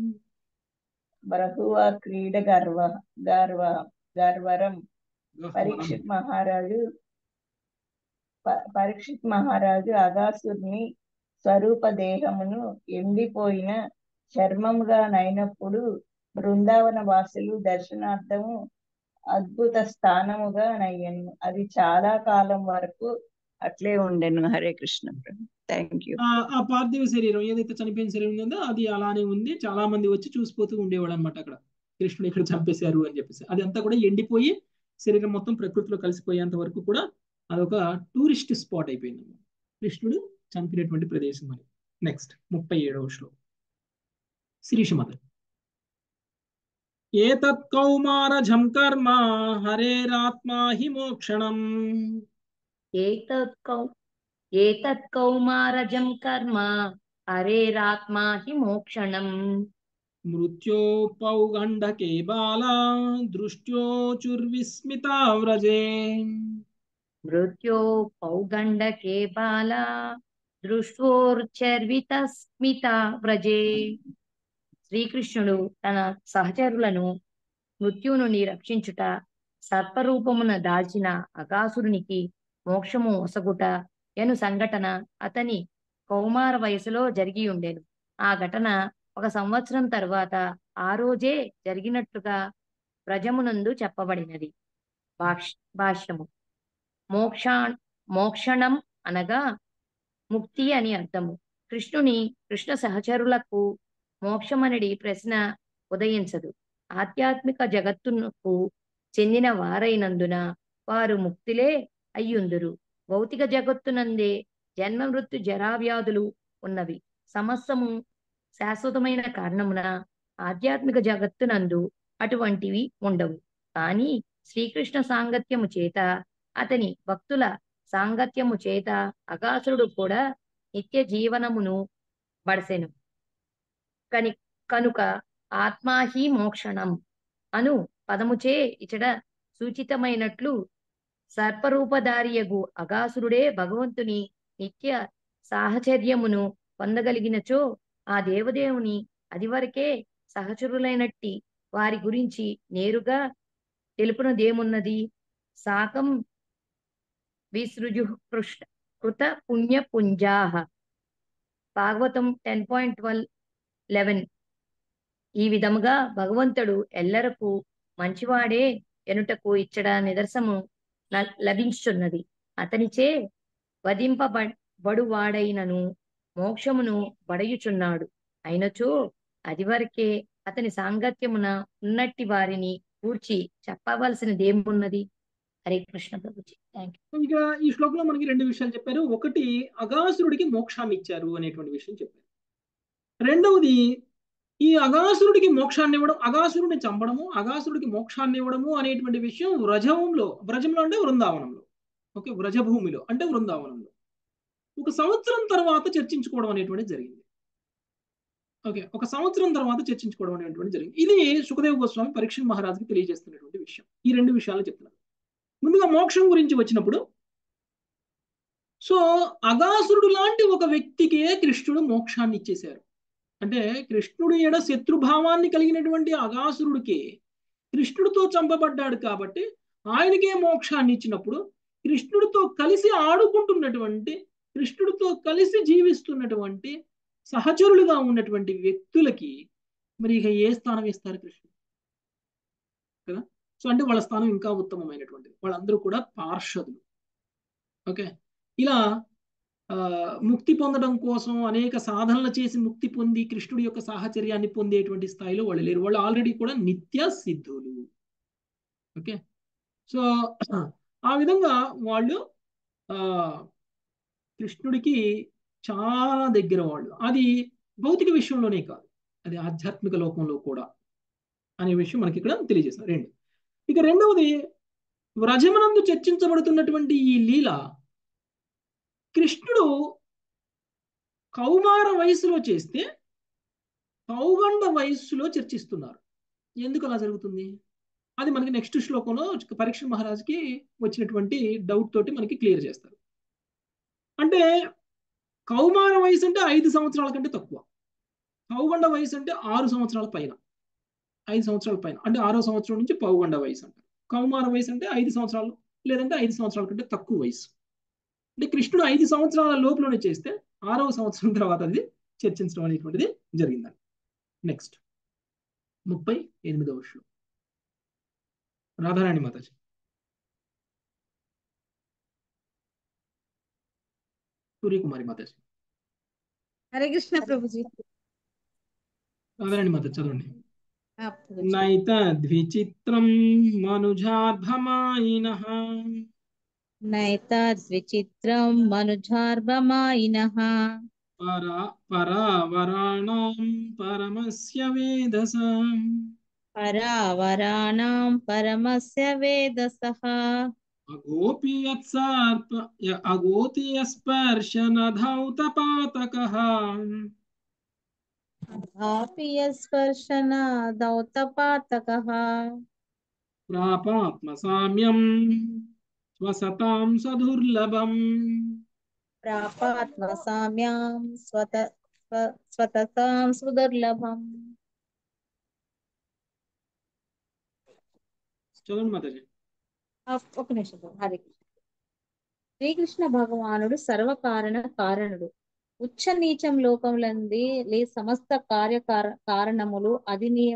బహువా క్రీడ గర్వ గర్వ గర్వరం గహ్వరం పరీక్షిత్ మహారాజు ప- పరీక్షిత్ మహారాజు అగాసుర్ని స్వరూప దేహమును ఎండిపోయిన చర్మముగా నైనప్పుడు బృందావన వాసులు దర్శనార్థము అద్భుత స్థానముగా నయ్యను అది చాలా కాలం వరకు అట్లే ఉండెను హరే కృష్ణ థ్యాంక్ యూ ఆ ఆ పార్థివ శరీరం ఏదైతే చనిపోయిన శరీరం ఉందో అది అలానే ఉంది చాలా మంది వచ్చి చూసిపోతూ ఉండేవాడు అనమాట అక్కడ కృష్ణుడు ఇక్కడ చంపేశారు అని చెప్పేసి అది అంతా కూడా ఎండిపోయి శరీరం మొత్తం ప్రకృతిలో కలిసిపోయేంత వరకు కూడా అదొక టూరిస్ట్ స్పాట్ అయిపోయింది అన్నమాట. కృష్ణుడు చంపినటువంటి ప్రదేశం అని నెక్స్ట్ ముప్పై ఏడవ శ్లోకం శిరీషమత ఏతత్ కౌమారజం కర్మ హరేరాత్మా హి మోక్షణం एतत् कौ एतत् कौमारजं कर्म हरेरात्मा हि मोक्षणम् మృత్యో పౌగండకే బాలా దృష్ట్యోచుర్విస్మితా వ్రజే मृत्यो पौगण्डके बाला దృష్టోర్చర్వితస్మిత వ్రజే శ్రీకృష్ణుడు తన సహచరులను మృత్యు నుండి రక్షించుట సర్పరూపమున దాల్చిన అగాసురునికి మోక్షము ఒసగుట ఎను సంఘటన అతని కౌమార వయసులో జరిగి ఉండెను ఆ ఘటన ఒక సంవత్సరం తరువాత ఆ రోజే జరిగినట్లుగా ప్రజమునందు చెప్పబడినది భాష్ భాష్యము మోక్షా మోక్షణం అనగా ముక్తి అని అర్థము కృష్ణుని కృష్ణ సహచరులకు మోక్షమనడి ప్రశ్న ఉదయించదు ఆధ్యాత్మిక జగత్తునకు చెందిన వారైనందున వారు ముక్తిలే అయ్యుందురు భౌతిక జగత్తునందే జన్మ మృత్యు జరావ్యాధులు ఉన్నవి సమస్తము శాశ్వతమైన కారణమున ఆధ్యాత్మిక జగత్తునందు అటువంటివి ఉండవు కానీ శ్రీకృష్ణ సాంగత్యము చేత అతని భక్తుల సాంగత్యము చేత అగాసురుడు కూడా నిత్య జీవనమును బడసెను కని కనుక ఆత్మాహి మోక్షణం అను పదముచే ఇచట సూచితమైనట్లు సర్పరూపధారియగు అగాసురుడే భగవంతుని నిత్య సాహచర్యమును పొందగలిగినచో ఆ దేవదేవుని అదివరకే సహచరులైనట్టి వారి గురించి నేరుగా తెలుపునదేమున్నది సాకం విసృజు కృష్ణ కృత పుణ్య పుంజాహ Bhagavatam ten point twelve eleven ఈ విధముగా భగవంతుడు ఎల్లరకు మంచివాడే ఎనుటకు ఇచ్చట నిదర్శము ల- లభించుచున్నది అతనిచే వధింపబడువాడైనను మోక్షమును బడయుచున్నాడు అయినచో అదివరకే అతని సాంగత్యమున ఉన్నట్టి వారిని కూర్చి చెప్పవలసినదేమున్నది హరే కృష్ణ ప్రభుజీ థ్యాంక్ యూ ఇక ఈ శ్లోకంలో మనకి రెండు విషయాలు చెప్పారు ఒకటి అగాసురుడికి మోక్షాన్ని ఇచ్చారు అనేటువంటి విషయం చెప్పారు రెండవది ఈ అగాసురుడికి మోక్షాన్ని ఇవ్వడం అగాసురుడిని చంపడము అగాసురుడికి మోక్షాన్ని ఇవ్వడము అనేటువంటి విషయం వ్రజంలో వ్రజంలో అంటే వృందావనంలో ఓకే వ్రజభూమిలో అంటే వృందావనంలో ఒక సంవత్సరం తర్వాత చర్చించుకోవడం అనేటువంటిది జరిగింది ఓకే ఒక సంవత్సరం తర్వాత చర్చించుకోవడం అనేటువంటి జరిగింది ఇది సుఖదేవ గోస్వామి పరీక్ష మహారాజుకి తెలియజేస్తున్నటువంటి విషయం ఈ రెండు విషయాలు చెప్తున్నారు ముందుగా మోక్షం గురించి వచ్చినప్పుడు సో అగాసురుడు లాంటి ఒక వ్యక్తికే కృష్ణుడు మోక్షాన్ని ఇచ్చేశారు అంటే కృష్ణుడు ఎడ శత్రుభావాన్ని కలిగినటువంటి అగాసురుడికి కృష్ణుడితో చంపబడ్డాడు కాబట్టి ఆయనకే మోక్షాన్ని ఇచ్చినప్పుడు కృష్ణుడితో కలిసి ఆడుకుంటున్నటువంటి కృష్ణుడితో కలిసి జీవిస్తున్నటువంటి సహచరులుగా ఉన్నటువంటి వ్యక్తులకి మరి ఇక ఏ స్థానం ఇస్తారు కృష్ణుడు కదా సో అంటే వాళ్ళ స్థానం ఇంకా ఉత్తమమైనటువంటిది వాళ్ళందరూ కూడా పార్షదులు ఓకే ఇలా ఆ, ముక్తి పొందడం కోసం అనేక సాధనలు చేసి ముక్తి పొంది కృష్ణుడి యొక్క సాహచర్యాన్ని పొందేటువంటి స్థాయిలో వాళ్ళు లేరు వాళ్ళు ఆల్రెడీ కూడా నిత్య సిద్ధులు ఓకే సో ఆ విధంగా వాళ్ళు ఆ కృష్ణుడికి చాలా దగ్గర వాళ్ళు అది భౌతిక విషయంలోనే కాదు అది ఆధ్యాత్మిక లోకంలో కూడా అనే విషయం మనకి ఇక్కడ తెలియజేస్తారు రెండు ఇక రెండవది వ్రజమనందు చర్చించబడుతున్నటువంటి ఈ లీల కృష్ణుడు కౌమార వయసులో చేస్తే పౌగండ వయస్సులో చర్చిస్తున్నారు ఎందుకు అలా జరుగుతుంది అది మనకి నెక్స్ట్ శ్లోకంలో పరీక్ష మహారాజుకి వచ్చినటువంటి డౌట్ తోటి మనకి క్లియర్ చేస్తారు అంటే కౌమార వయసు అంటే ఐదు సంవత్సరాల కంటే తక్కువ పౌగండ వయసు అంటే ఆరు సంవత్సరాల పైన ఐదు సంవత్సరాల పైన అంటే ఆరో సంవత్సరం నుంచి పౌగండ వయసు అంటారు కౌమార వయసు అంటే ఐదు సంవత్సరాలు లేదంటే ఐదు సంవత్సరాల కంటే తక్కువ వయసు అంటే కృష్ణుడు ఐదు సంవత్సరాల లోపలనే చేస్తే ఆరవ సంవత్సరం తర్వాత అది చర్చించడం అనేటువంటిది జరిగిందండి నెక్స్ట్ ముప్పై ఎనిమిదవ శ్లోకం రాధారాణి మాతాజీ సూర్యకుమారి మాతాజీ హరే కృష్ణ ప్రభుజీ రాధారాణి మాతాజీ చదవండి ఆ, ప్రభుజీ. నైత ద్విచిత్రం మనుజార్భమాయిన నైతాద్విచిత్రం మనుజార్భమాయినః పరా పరావరాణం పరమస్య వేదస పరావరాణాం పరమస్య వేదసః అగోపి యత్సార్ప య- అగోతి యస్పర్శనధౌతపాతకః ఆపియస్పర్శన దౌతపాతకః ప్రాపాత్మసామ్యం స్వసతాం సదుర్లభం ప్రాపాత్మసామ్యాం స్వత స్వ- స్వతతాం సుదుర్లభం చదవండి మాతాజీ ఆ, ఒక నిమిషం బాబు. హరే కృష్ణ శ్రీకృష్ణ భగవానుడు సర్వకారణ కారణుడు ఉచ్చ నీచం లోకములంది లే సమస్త కార్యకార కారణములు అధినియ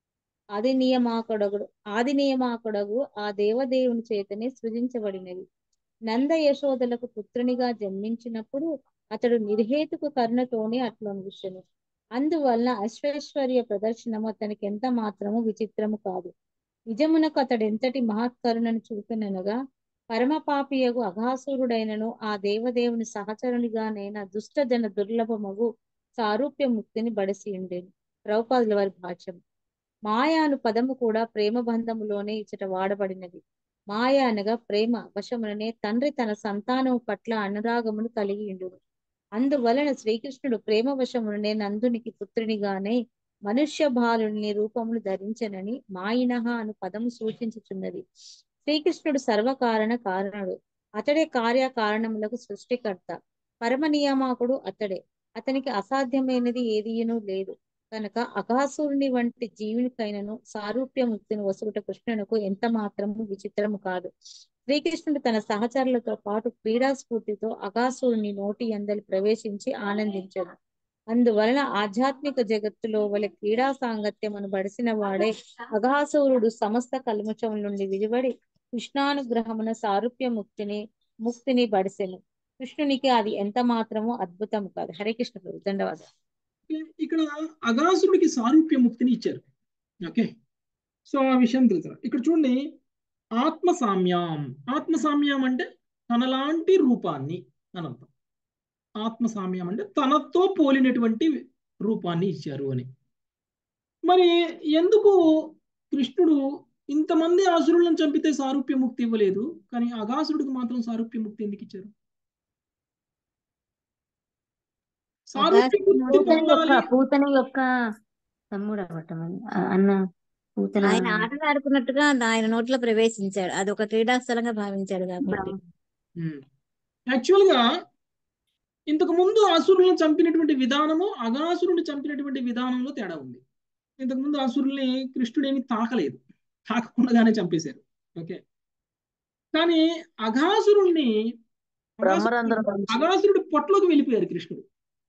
అధినియమాకుడగు ఆది నియమాకుడగు ఆ దేవదేవుని చేతనే సృజించబడినవి నంద యశోదలకు పుత్రునిగా జన్మించినప్పుడు అతడు నిర్హేతుక కరుణతోనే అట్లొంగుచెను అందువలన అశ్వైశ్వర్య ప్రదర్శనము అతనికి ఎంత మాత్రము విచిత్రము కాదు నిజమునకు అతడెంతటి మహత్కరుణను చూపిననగా పరమపాపియగు అఘాసురుడైనను ఆ దేవదేవుని సహచరునిగానైన దుష్టజన దుర్లభమగు సారూప్య ముక్తిని బడసి ఉండేను ద్రౌపదుల వారి భాష్యం మాయాను పదము కూడా ప్రేమ బంధములోనే ఇచ్చట వాడబడినది మాయ అనగా ప్రేమ వశముననే తండ్రి తన సంతానము పట్ల అనురాగమును కలిగి ఉండును అందువలన శ్రీకృష్ణుడు ప్రేమ వశముననే నందునికి పుత్రునిగానే మనుష్య బాలుని రూపమును ధరించనని మాయినహ అను పదము సూచించుచున్నది శ్రీకృష్ణుడు సర్వకారణ కారణుడు అతడే కార్యకారణములకు సృష్టికర్త పరమ నియామకుడు అతడే అతనికి అసాధ్యమైనది ఏదియును లేదు కనుక అఘాసురుని వంటి జీవునికైనను సారూప్య ముక్తిని వసుగుట కృష్ణునకు ఎంత మాత్రము విచిత్రము కాదు శ్రీకృష్ణుడు తన సహచరులతో పాటు క్రీడా స్ఫూర్తితో అఘాసురుని నోటి అందలి ప్రవేశించి ఆనందించడు అందువలన ఆధ్యాత్మిక జగత్తులో వలె క్రీడా సాంగత్యమును బడిసిన వాడే అఘాసురుడు సమస్త కల్ముషం నుండి విడివడి కృష్ణానుగ్రహమున సారూప్య ముక్తిని ముక్తిని బడిసెను కృష్ణునికి అది ఎంత మాత్రమో అద్భుతం కాదు హరే కృష్ణ ప్రభు ధన్యవాదాలు ఇక్కడ అగాసురుడికి సారూప్య ముక్తిని ఇచ్చారు ఓకే సో ఆ విషయం తెలుసు ఇక్కడ చూడండి ఆత్మసామ్యం ఆత్మసామ్యం అంటే తనలాంటి రూపాన్ని అని అర్థం ఆత్మసామ్యం అంటే తనతో పోలినటువంటి రూపాన్ని ఇచ్చారు అని మరి ఎందుకు కృష్ణుడు ఇంతమంది ఆసురులను చంపితే సారూప్య ముక్తి ఇవ్వలేదు కానీ అగాసురుడికి మాత్రం సారూప్య ముక్తి ఎందుకు ఇచ్చారు సారూప్య ముక్తి పూతన యొక్క పొందాలి పూతన యొక్క తమ్ముడు అవ్వటం అని ఆ- అన్న పూతన ఆయన ఆటలు ఆడుకున్నట్టుగా ఆయన నోట్లో ప్రవేశించాడు అది ఒక క్రీడాస్థలంగా భావించాడు కాబట్టి యాక్చువల్ గా ఇంతకు ముందు అసురులను చంపినటువంటి విధానము అగాసురుని చంపినటువంటి విధానంలో తేడా ఉంది ఇంతకు ముందు అసురుల్ని కృష్ణుడు ఏమి తాకలేదు తాకకుండానే చంపేశారు ఓకే కానీ అఘాసురుణ్ణి బ్రహ్మరంధ్రం నుంచి అగాసురుడి పొట్టలోకి వెళ్ళిపోయారు కృష్ణుడు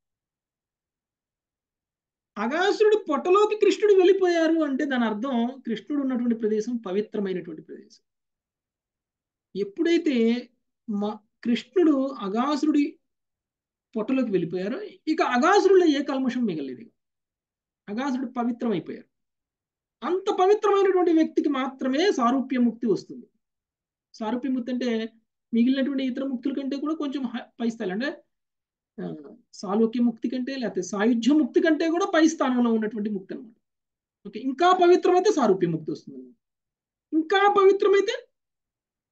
అగాసురుడి పొట్టలోకి కృష్ణుడు వెళ్ళిపోయారు అంటే దాని అర్థం కృష్ణుడు ఉన్నటువంటి ప్రదేశం పవిత్రమైనటువంటి ప్రదేశం ఎప్పుడైతే మ కృష్ణుడు అగాసురుడి పొట్టలోకి వెళ్ళిపోయారో ఇక అగాసురులో ఏ కల్మషం మిగలేదు ఇక. అగాసురుడు పవిత్రమైపోయారు అంత పవిత్రమైనటువంటి వ్యక్తికి మాత్రమే సారూప్య ముక్తి వస్తుంది సారూప్య ముక్తి అంటే మిగిలినటువంటి ఇతర ముక్తుల కంటే కూడా కొంచెం హై- పై స్థాయి అంటే ఆ, సాలోక్య ముక్తి కంటే లేకపోతే సాయుధ్య ముక్తి కంటే కూడా పై స్థానంలో ఉన్నటువంటి ముక్తి అనమాట ఓకే ఇంకా పవిత్రమైతే సారూప్య ముక్తి వస్తుంది ఇంకా పవిత్రమైతే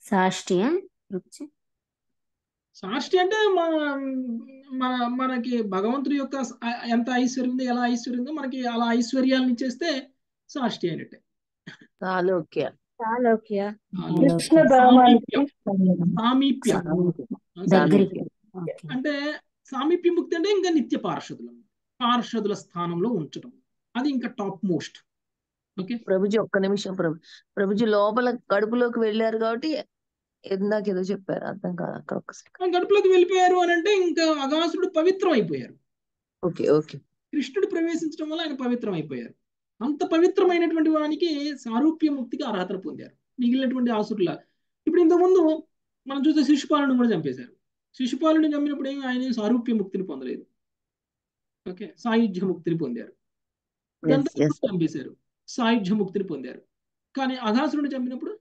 సాష్టియ రుచి సాష్టి అంటే మన మన మనకి భగవంతుడి యొక్క స- ఎంత ఐశ్వర్యం ఉంది ఎలా ఐశ్వర్యం ఉందో మనకి అలా ఐశ్వర్యాలను ఇచ్చేస్తే సాష్టి అయినట్టే సాలోక్య చాలోక్య నాలుగు. కృష్ణ భగవానికి సామీప్యం దగ్గరికి ఓకే అంటే సామీప్య ముక్తి అంటే ఇంకా నిత్య పార్షదులు పార్షదుల స్థానంలో ఉంచడం అది ఇంకా టాప్ మోస్ట్ ఓకే ప్రభుజీ ఒక్క నిమిషం ప్రభు ప్రభుజీ లోపల కడుపులోకి వెళ్ళారు కాబట్టి ఇందాక ఏదో చెప్పారు అర్థం కాదు అక్కడ ఒక్కసారి గడుపులోకి వెళ్ళిపోయారు అని అంటే ఇంకా అగాసుడు పవిత్రం అయిపోయారు ఓకే ఓకే కృష్ణుడు ప్రవేశించడం వల్ల ఆయన పవిత్రం అయిపోయారు అంత పవిత్రమైనటువంటి వానికి సారూప్య ముక్తికి అర్హతను పొందారు మిగిలినటువంటి ఆసురుల ఇప్పుడు ఇంతకుముందు మనం చూస్తే శిశుపాలను కూడా చంపేశారు శిశుపాలుని చంపినప్పుడు ఏమి ఆయన సారూప్య ముక్తిని పొందలేదు ఓకే సాయుధ్య ముక్తిని పొందారు ఎస్ దంతకుడు ఎస్ చంపేశారు సాయుధ్య ముక్తిని పొందారు కానీ అఘాసురుని చంపినప్పుడు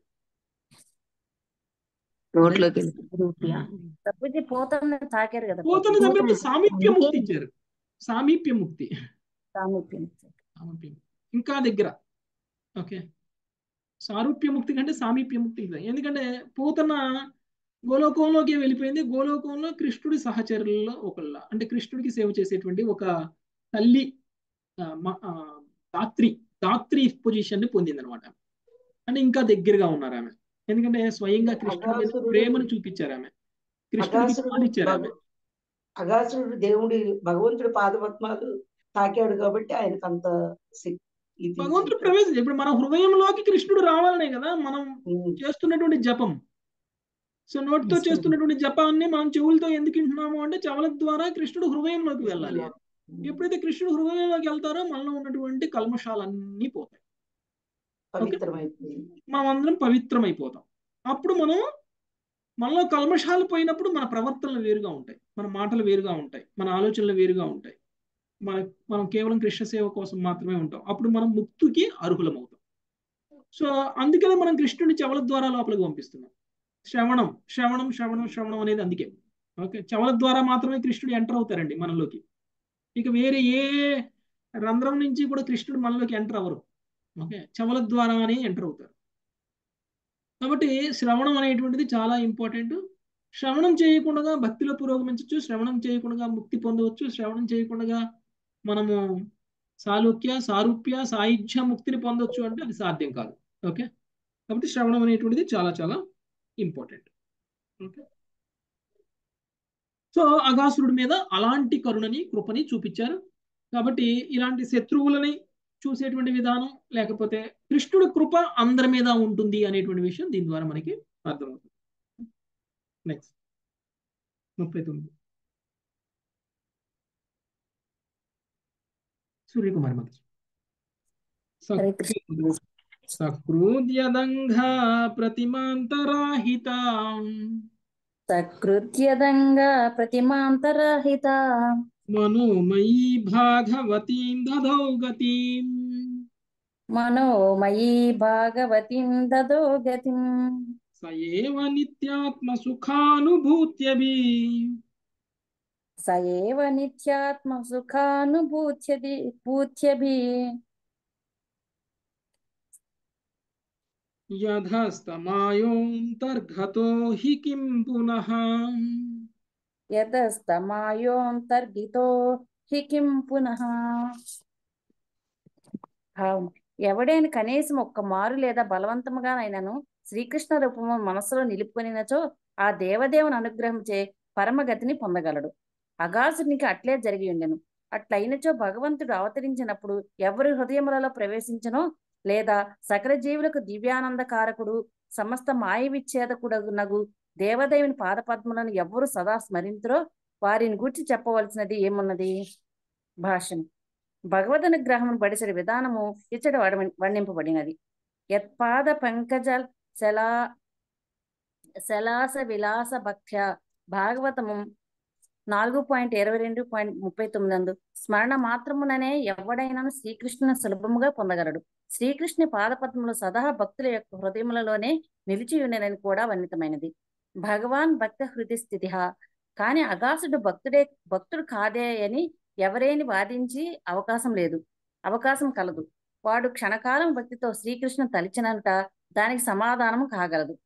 నోట్లోకి వెళ్ళి రూపియా ప్రభుజీ పోతని తాకారు కదా పోతను చంపినప్పుడు సామీప్య ముక్తి ఇచ్చారు సామీప్య ముక్తి సామీప్యం సామీప్యం ఇంకా దగ్గర ఓకే సారూప్య ముక్తి కంటే సామీప్య ముక్తి ఇంకా ఎందుకంటే పూతన గోలోకంలోకి వెళ్ళిపోయింది గోలోకంలో కృష్ణుడి సహచరులలో ఒకళ్ళ అంటే కృష్ణుడికి సేవ చేసేటువంటి ఒక తల్లి ఆ, మ- ఆ, దాత్రి దాత్రి పొజిషన్ ని పొందింది అనమాట అంటే ఇంకా దగ్గరగా ఉన్నారు ఆమె ఎందుకంటే స్వయంగా కృష్ణుడి మీద అగాసురుడు- ప్రేమను చూపించారు ఆమె కృష్ణుడికి అగాసురుడు పాలిచ్చారు ఆమె భగ- అగాసురుడు దేవుడి భగవంతుడి పాదపద్మాలు తాకాడు కాబట్టి ఆయనకు అంత శక్తి ఇది భగవంతుడు ప్రవేశం ఇప్పుడు మన హృదయంలోకి కృష్ణుడు రావాలనే కదా మనం ఉమ్, చేస్తున్నటువంటి జపం సో నోటితో Yes, sir. చేస్తున్నటువంటి జపాన్ని మనం చెవులతో ఎందుకు వింటున్నాము అంటే చెవుల ద్వారా కృష్ణుడు హృదయంలోకి వెళ్ళాలి ఎప్పుడైతే కృష్ణుడు హృదయంలోకి వెళ్తారో మనలో ఉన్నటువంటి కల్మషాలన్నీ పోతాయి పవిత్రమైపోయింది మనం అందరం పవిత్రమైపోతాం అప్పుడు మనం మనలో కల్మషాలు పోయినప్పుడు మన ప్రవర్తనలు వేరుగా ఉంటాయి మన మాటలు వేరుగా ఉంటాయి మన ఆలోచనలు వేరుగా ఉంటాయి మన మనం కేవలం కృష్ణ సేవ కోసం మాత్రమే ఉంటాం అప్పుడు మనం ముక్తికి అర్హులం అవుతాం సో అందుకనే మనం కృష్ణుని చెవల ద్వారా లోపలికి పంపిస్తున్నాం శ్రవణం శ్రవణం శ్రవణం శ్రవణం అనేది అందుకే ఓకే చెవల ద్వారా మాత్రమే కృష్ణుడు ఎంటర్ అవుతారండి మనలోకి ఇక వేరే ఏ రంధ్రం నుంచి కూడా కృష్ణుడు మనలోకి ఎంటర్ అవ్వరు ఓకే చెవల ద్వారానే ఎంటర్ అవుతారు కాబట్టి శ్రవణం అనేటువంటిది చాలా ఇంపార్టెంట్ శ్రవణం చేయకుండా భక్తిలో పురోగమించవచ్చు శ్రవణం చేయకుండా ముక్తి పొందవచ్చు శ్రవణం చేయకుండా మనము సాలోక్య సారూప్య సాయుధ్య ముక్తిని పొందొచ్చు అంటే అది సాధ్యం కాదు ఓకే కాబట్టి శ్రవణం అనేటువంటిది చాలా చాలా ఇంపార్టెంట్ ఓకే సో అగాసురుడి మీద అలాంటి కరుణని కృపని చూపించారు కాబట్టి ఇలాంటి శత్రువులని చూసేటువంటి విధానం లేకపోతే కృష్ణుడి కృప అందరి మీద ఉంటుంది అనేటువంటి విషయం దీని ద్వారా మనకి అర్థమవుతుంది నెక్స్ట్ ముప్పై తొమ్మిది సూర్యకుమారి మాత హరే కృష్ణ సకృద్యదంఘ ప్రతిమాంతరాహితాం సకృత్యదంగా ప్రతిమాంతరహిత మనోమయీ భాగవతీం దధౌ గతిం మనోమయీ భాగవతిం దదో గతిం స ఏవ నిత్యాత్మ సుఖానుభూత్యభి స ఏవ నిత్యాత్మ సుఖానుభూత్యది భూత్యభి యథస్తమాయోంతర్గతో హి కిం పునః యతస్తమాయోంతర్గితో హి కిం పునః భావం ఎవడైనా కనీసం ఒక్క మారు లేదా బలవంతముగానైనను శ్రీకృష్ణ రూపము మనస్సులో నిలుపుకొనినచో ఆ దేవదేవుని అనుగ్రహంచే పరమగతిని పొందగలడు అగాసునికి అట్లే జరిగి ఉండెను అట్లయినచో భగవంతుడు అవతరించినప్పుడు ఎవరి హృదయములలో ప్రవేశించనో లేదా సకల జీవులకు దివ్యానందకారకుడు సమస్త మాయ విచ్ఛేదకుడు నగు దేవదేవుని పాదపద్మలను ఎవ్వరు సదా స్మరింతురో వారిని గూర్చి చెప్పవలసినది ఏమున్నది భాష్యం భగవద్ అనుగ్రహం బడిసరి విధానము ఇచ్చట వడ- వర్ణింపబడినది యత్పాద పంకజ శలా శలాస విలాస భక్త్య భాగవతము నాలుగు పాయింట్ ఇరవై రెండు పాయింట్ ముప్పై తొమ్మిది అందు స్మరణ మాత్రముననే ఎవడైనాను శ్రీకృష్ణుని సులభముగా పొందగలడు శ్రీకృష్ణుని పాదపద్మలు సదా భక్తుల యొక్క హృదయములలోనే నిలిచి ఉండేనని కూడా వర్ణితమైనది భగవాన్ భక్త హృది స్థితి కాని అగాసుడు భక్తుడే భక్తుడు కాదే అని ఎవరేని వాదించి అవకాశం లేదు అవకాశం కలదు వాడు క్షణకాలం భక్తితో శ్రీకృష్ణ తలిచినంత దానికి సమాధానం కాగలదు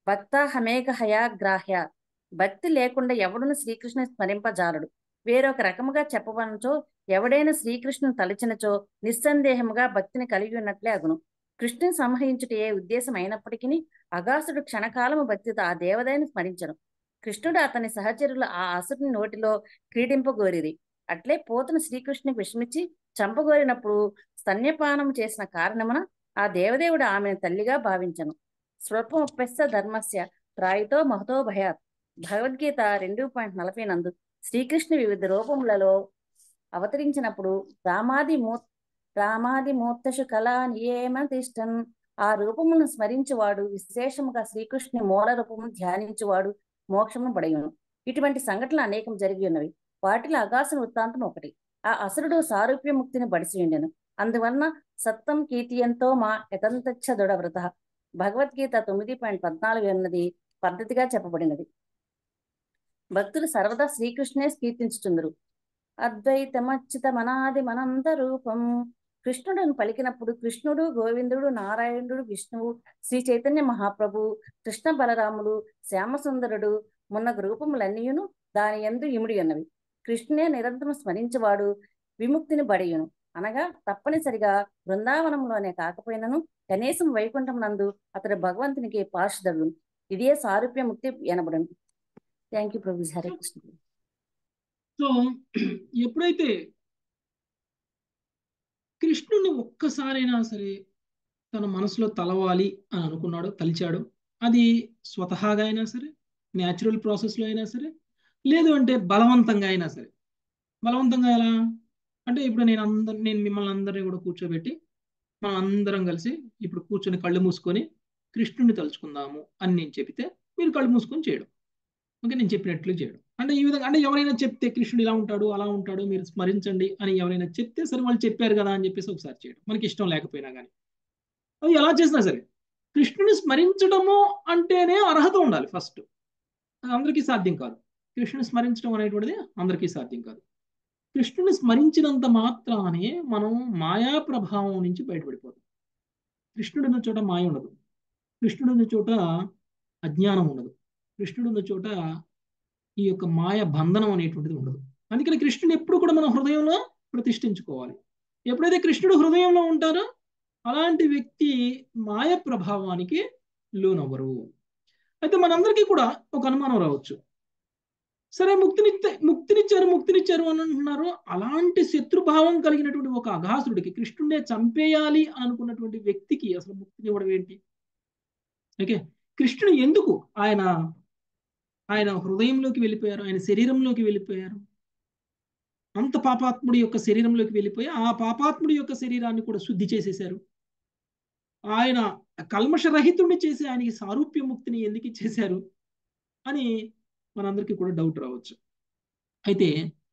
భక్త హమేక హయాగ్రాహ్య భక్తి లేకుండా ఎవడును శ్రీకృష్ణ స్మరింపజాలడు వేరొక రకముగా చెప్పవనచో ఎవడైనా శ్రీకృష్ణుని తలచినచో నిస్సందేహముగా భక్తిని కలిగి ఉన్నట్లే అగును కృష్ణుని సంహరించుట ఏ ఉద్దేశం అయినప్పటికీ అగాసుడు క్షణకాలము భక్తితో ఆ దేవదయని స్మరించను కృష్ణుడు అతని సహచరులు ఆ అసురుని నోటిలో క్రీడింపగోరిరి అట్లే పోతును శ్రీకృష్ణునికి విషమిచ్చి చంపగోరినప్పుడు స్తన్యపానం చేసిన కారణమున ఆ దేవదేవుడు ఆమెను తల్లిగా భావించను స్వల్పముప్పెస్స ధర్మస్య త్రాయితో మహతో భయాత్ భగవద్గీత రెండు పాయింట్ నలభై నందు శ్రీకృష్ణ వివిధ రూపములలో అవతరించినప్పుడు రామాది మూ రామాది మూర్తషు కళా నియేమతిష్టన్ ఆ రూపమును స్మరించువాడు విశేషముగా శ్రీకృష్ణుని మూల రూపమును ధ్యానించువాడు మోక్షమును పడయును ఇటువంటి సంఘటనలు అనేకం జరిగి ఉన్నవి వాటిలో అగాసుని వృత్తాంతం ఒకటి ఆ అసురుడు సారూప్య ముక్తిని బడిసి ఉండెను అందువలన సత్తం కీర్తియంతో మా యతంతచ్చ దృఢవ్రత భగవద్గీత తొమ్మిది పాయింట్ పద్నాలుగు అన్నది పద్ధతిగా చెప్పబడినది భక్తులు సర్వదా శ్రీకృష్ణే కీర్తించుచుందరు అద్వైతమచ్యుత మనాది మనంత రూపం కృష్ణుడును పలికినప్పుడు కృష్ణుడు గోవిందుడు నారాయణుడు విష్ణువు శ్రీ చైతన్య మహాప్రభు కృష్ణ బలరాములు శ్యామసుందరుడు మున్నగు రూపములన్నీయును దాని ఎందు ఇముడి ఉన్నవి కృష్ణునే నిరంతరం స్మరించువాడు విముక్తిని బడియును అనగా తప్పనిసరిగా బృందావనంలోనే కాకపోయినను కనీసం వైకుంఠం నందు అతడు భగవంతునికి పార్షదుడు ఇదే సారూప్య ముక్తి ఎనబడును థ్యాంక్ యూ ప్రభు హరే కృష్ణ సో ఎప్పుడైతే కృష్ణుని ఒక్కసారైనా సరే తన మనసులో తలవాలి అని అనుకున్నాడు తలిచాడు అది స్వతహాగా అయినా సరే న్యాచురల్ ప్రాసెస్లో అయినా సరే లేదు అంటే బలవంతంగా అయినా సరే బలవంతంగా ఎలా అంటే ఇప్పుడు నేను అందరు నేను మిమ్మల్ని అందరినీ కూడా కూర్చోబెట్టి మనం అందరం కలిసి ఇప్పుడు కూర్చొని కళ్ళు మూసుకొని కృష్ణుని తలుచుకుందాము అని నేను చెబితే మీరు కళ్ళు మూసుకొని చేయడం ఓకే నేను చెప్పినట్లు చేయడం అంటే ఈ విధంగా అంటే ఎవరైనా చెప్తే కృష్ణుడు ఇలా ఉంటాడు అలా ఉంటాడు మీరు స్మరించండి అని ఎవరైనా చెప్తే సరే వాళ్ళు చెప్పారు కదా అని చెప్పేసి ఒకసారి చేయడం మనకి ఇష్టం లేకపోయినా కానీ అది ఎలా చేసినా సరే కృష్ణుని స్మరించడము అంటేనే అర్హత ఉండాలి ఫస్ట్ అది అందరికీ సాధ్యం కాదు కృష్ణుని స్మరించడం అనేటువంటిది అందరికీ సాధ్యం కాదు కృష్ణుని స్మరించినంత మాత్రానే మనం మాయా ప్రభావం నుంచి బయటపడిపోతాం కృష్ణుడు ఉన్న చోట మాయ ఉండదు కృష్ణుడు ఉన్న చోట అజ్ఞానం ఉండదు కృష్ణుడు ఉన్న చోట ఈ యొక్క మాయ బంధనం అనేటువంటిది ఉండదు అందుకని కృష్ణుని ఎప్పుడు కూడా మనం హృదయంలో ప్రతిష్ఠించుకోవాలి ఎప్పుడైతే కృష్ణుడు హృదయంలో ఉంటారో అలాంటి వ్యక్తి మాయ ప్రభావానికి లోనవ్వరు అయితే మనందరికీ కూడా ఒక అనుమానం రావచ్చు సరే ముక్తినిచ్చే ముక్తినిచ్చారు ముక్తినిచ్చారు అని అంటున్నారు అలాంటి శత్రుభావం కలిగినటువంటి ఒక అఘాసుడికి కృష్ణుడే చంపేయాలి అనుకున్నటువంటి వ్యక్తికి అసలు ముక్తినివ్వడం ఏంటి ఓకే కృష్ణుడు ఎందుకు ఆయన ఆయన హృదయంలోకి వెళ్ళిపోయారు ఆయన శరీరంలోకి వెళ్ళిపోయారు అంత పాపాత్ముడి యొక్క శరీరంలోకి వెళ్ళిపోయి ఆ పాపాత్ముడి యొక్క శరీరాన్ని కూడా శుద్ధి చేసేశారు ఆయన కల్మషరహితుడిని చేసి ఆయనకి సారూప్య ముక్తిని ఎందుకు ఇచ్చేశారు అని మనందరికీ కూడా డౌట్ రావచ్చు అయితే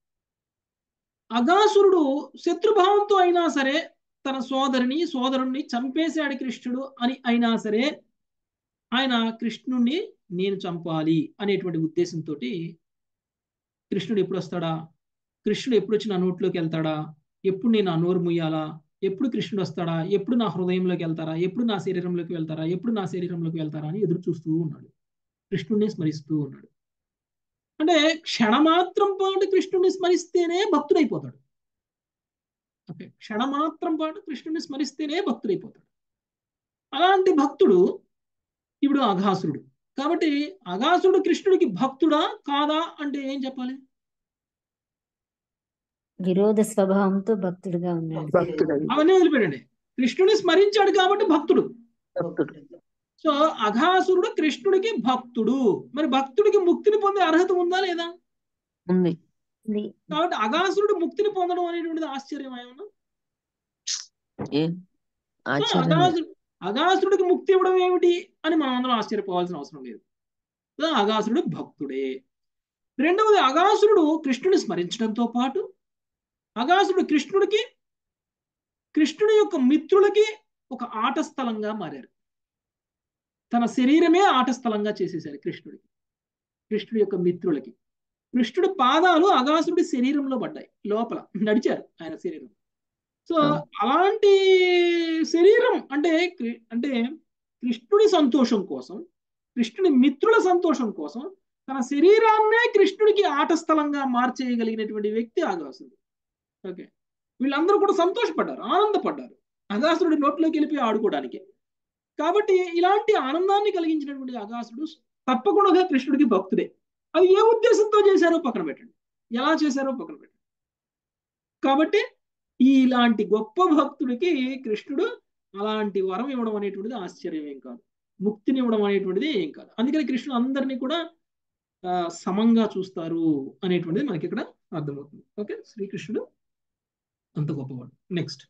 అగాసురుడు శత్రుభావంతో అయినా సరే తన సోదరిని సోదరుణ్ణి చంపేశాడు కృష్ణుడు అని అయినా సరే ఆయన కృష్ణుణ్ణి నేను చంపాలి అనేటువంటి ఉద్దేశంతో కృష్ణుడు ఎప్పుడు వస్తాడా కృష్ణుడు ఎప్పుడు వచ్చి నా నోట్లోకి వెళ్తాడా ఎప్పుడు నేను నా నోరు ముయ్యాలా ఎప్పుడు కృష్ణుడు వస్తాడా ఎప్పుడు నా హృదయంలోకి వెళ్తారా ఎప్పుడు నా శరీరంలోకి వెళ్తారా ఎప్పుడు నా శరీరంలోకి వెళ్తారా అని ఎదురు చూస్తూ ఉన్నాడు కృష్ణుడిని స్మరిస్తూ ఉన్నాడు అంటే క్షణమాత్రం పాటు కృష్ణుడిని స్మరిస్తేనే భక్తుడైపోతాడు ఓకే క్షణమాత్రం పాటు కృష్ణుడిని స్మరిస్తేనే భక్తుడైపోతాడు అలాంటి భక్తుడు ఇప్పుడు అఘాసురుడు కాబట్టి అఘాసురుడు కృష్ణుడికి భక్తుడా కాదా అంటే ఏం చెప్పాలి విరోధ స్వభావంతో భక్తుడుగా ఉన్నాడు భక్తుడు అవన్నీ వదిలిపెట్టండి కృష్ణుని స్మరించాడు కాబట్టి భక్తుడు భక్తుడు సో అఘాసురుడు కృష్ణుడికి భక్తుడు మరి భక్తుడికి ముక్తిని పొందే అర్హత ఉందా లేదా ఉంది ఉంది. కాబట్టి అఘాసురుడు ముక్తిని పొందడం అనేటువంటిది ఆశ్చర్యం ఏమన్నా ఏం సో ఆశ్చర్యం అఘాసుడు అఘాసురుడికి ముక్తి ఇవ్వడం ఏమిటి అని మనం అందరం ఆశ్చర్యపోవాల్సిన అవసరం లేదు సో అఘాసురుడు భక్తుడే రెండవది అఘాసురుడు కృష్ణుని స్మరించడంతో పాటు అఘాసురుడు కృష్ణుడికి కృష్ణుడి యొక్క మిత్రులకి ఒక ఆట స్థలంగా మారారు తన శరీరమే ఆట స్థలంగా చేసేశారు కృష్ణుడికి కృష్ణుడి యొక్క మిత్రులకి కృష్ణుడి పాదాలు అగాసురుడి శరీరంలో పడ్డాయి లోపల నడిచారు ఆయన శరీరం సో అలాంటి శరీరం అంటే కృ- అంటే కృష్ణుడి సంతోషం కోసం కృష్ణుని మిత్రుల సంతోషం కోసం తన శరీరాన్నే కృష్ణుడికి ఆట స్థలంగా మార్చేయగలిగినటువంటి వ్యక్తి ఆగాసుడు ఓకే వీళ్ళందరూ కూడా సంతోషపడ్డారు ఆనందపడ్డారు అగాసురుడి నోట్లోకి వెళ్ళిపోయి ఆడుకోవడానికి కాబట్టి ఇలాంటి ఆనందాన్ని కలిగించినటువంటి అగాసుడు తప్పకుండా కృష్ణుడికి భక్తుడే అది ఏ ఉద్దేశంతో చేశారో పక్కన పెట్టండి ఎలా చేశారో పక్కన పెట్టండి కాబట్టి ఇలాంటి గొప్ప భక్తుడికి కృష్ణుడు అలాంటి వరం ఇవ్వడం అనేటువంటిది ఆశ్చర్యం ఏం కాదు ముక్తిని ఇవ్వడం అనేటువంటిది ఏం కాదు అందుకని కృష్ణుడు అందరినీ కూడా సమంగా చూస్తారు అనేటువంటిది మనకి ఇక్కడ అర్థమవుతుంది ఓకే శ్రీకృష్ణుడు అంత గొప్పవాడు నెక్స్ట్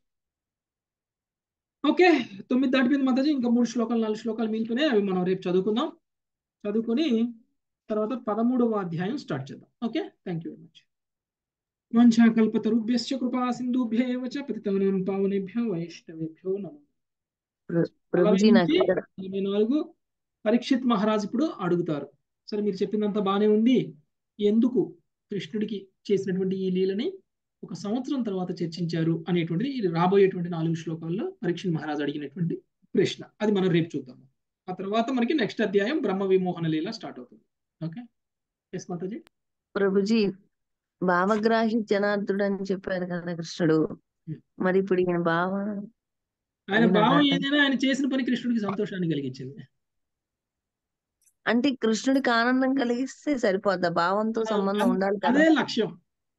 ఓకే తొమ్మిది దాటిపోయింది మాతాజీ ఇంకా మూడు శ్లోకాలు నాలుగు శ్లోకాలు మిగిలిపోయినాయి అవి మనం రేపు చదువుకుందాం చదువుకొని తర్వాత పదమూడవ అధ్యాయం స్టార్ట్ చేద్దాం okay thank you very much వంశాకల్పతరుభ్యశ్చ కృపా సింధుభ్యేవ చ పతితవనం పావనేభ్యో వైష్ణవేభ్యో నమో ప్రభుజీ నాకు ఇక్కడ నలభై నాలుగు పరీక్షిత్ మహారాజ్ ఇప్పుడు అడుగుతారు సరే మీరు చెప్పిందంతా బాగానే ఉంది ఎందుకు కృష్ణుడికి చేసినటువంటి ఈ లీలని ఒక సంవత్సరం తర్వాత చర్చించారు అనేటువంటిది ఇది రాబోయేటువంటి నాలుగు శ్లోకాల్లో పరీక్షిత్ మహారాజ్ అడిగినటువంటి ప్రశ్న అది మనం రేపు చూద్దాం ఆ తర్వాత మనకి నెక్స్ట్ అధ్యాయం బ్రహ్మ విమోహన లీల స్టార్ట్ అవుతుంది ఓకే ఎస్ మాతాజీ ప్రభుజీ భావగ్రాహి జనార్దుడు అని చెప్పారు కదా కృష్ణుడు మరి ఇప్పుడు ఈయన భావ ఆయన భావం ఏదైనా ఆయన చేసిన పని కృష్ణుడికి సంతోషాన్ని కలిగించింది అంటే కృష్ణుడికి ఆనందం కలిగిస్తే సరిపోద్దా భావంతో సంబంధం ఉండాలి కదా అదే లక్ష్యం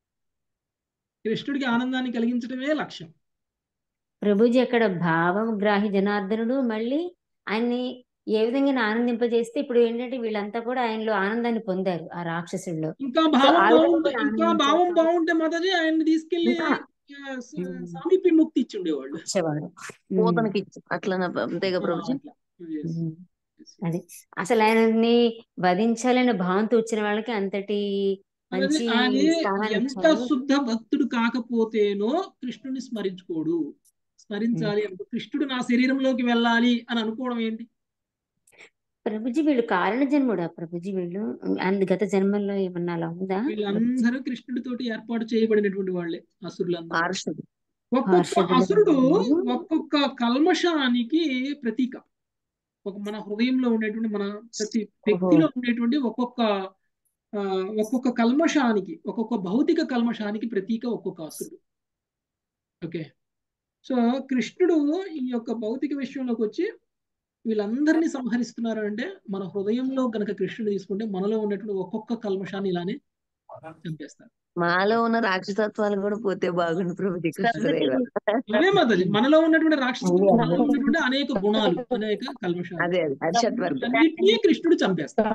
కృష్ణుడికి ఆనందాన్ని కలిగించడమే లక్ష్యం ప్రభుజీ అక్కడ భావం గ్రాహి జనార్దనుడు మళ్ళీ ఆయన్ని ఏ విధంగా ఆనందింపజేస్తే ఇప్పుడు ఏంటంటే వీళ్ళంతా కూడా ఆయనలో ఆనందాన్ని పొందారు ఆ రాక్షసుల్లో ఇంకా సో భావం ఆ విధంగా బాగుంటే కూడా ఇంకా ఆనందించారు భావం బాగుంటే మాతాజీ ఆయన్ని తీసుకెళ్లి ఇంకా ఆ, స- సామీప్య ముక్తి ఇచ్చి ఉండేవాళ్ళు ఇచ్చేవాడు ఉమ్, పూతనకి ఇచ్చి అట్లనా అంతేగా ఆ, ప్రభుజీ అట్లా Yes, ఉమ్. yes, అది yes. అసలు ఆయనని వధించాలనే భావంతో వచ్చిన వాళ్ళకి అంతటి అది మంచి అది స్థానాన్ని ఎంత ఇచ్చారు శుద్ధ భక్తుడు కాకపోతేనో కృష్ణుని స్మరించుకోడు స్మరించాలి అనుకో కృష్ణుడు నా శరీరంలోకి వెళ్ళాలి అని అనుకోవడం ఏంటి ప్రభుజీ వీళ్ళు కారణ జన్ముడా ప్రభుజీ వీళ్ళు అందు గత జన్మల్లో ఏమన్నా అలా ఉందా వీళ్ళందరూ కృష్ణుడితోటి ఏర్పాటు చేయబడినటువంటి వాళ్ళే అసురులందరూ పార్షది ఒక్కొక్క పార్షదులు అసురుడు ఒక్కొక్క కల్మషానికి ప్రతీక ఒక మన హృదయంలో ఉండేటువంటి మన ప్రతి వ్యక్తిలో ఉండేటువంటి ఒక్కొక్క ఆ, ఒక్కొక్క కల్మషానికి ఒక్కొక్క భౌతిక కల్మషానికి ప్రతీక ఒక్కొక్క అసురుడు ఓకే సో కృష్ణుడు ఈ యొక్క భౌతిక విషయంలోకి వచ్చి వీళ్ళందరినీ సంహరిస్తున్నారు అంటే మన హృదయంలో గనక కృష్ణుడు తీసుకుంటే మనలో ఉన్నటువంటి ఒక్కొక్క కల్మషాన్ని ఇలానే చంపేస్తారు మాలో ఉన్న రాక్షసత్వాలు కూడా పోతే బాగుండు ప్రభుజీ కృష్ణుదేవ అవే మాతాజీ మనలో ఉన్నటువంటి రాక్షసులు మనలో ఉన్నటువంటి అనేక గుణాలు అనేక కల్మషాలు అదే అదే అరిషత్వర్గం అన్నిటినీ కృష్ణుడు చంపేస్తాడు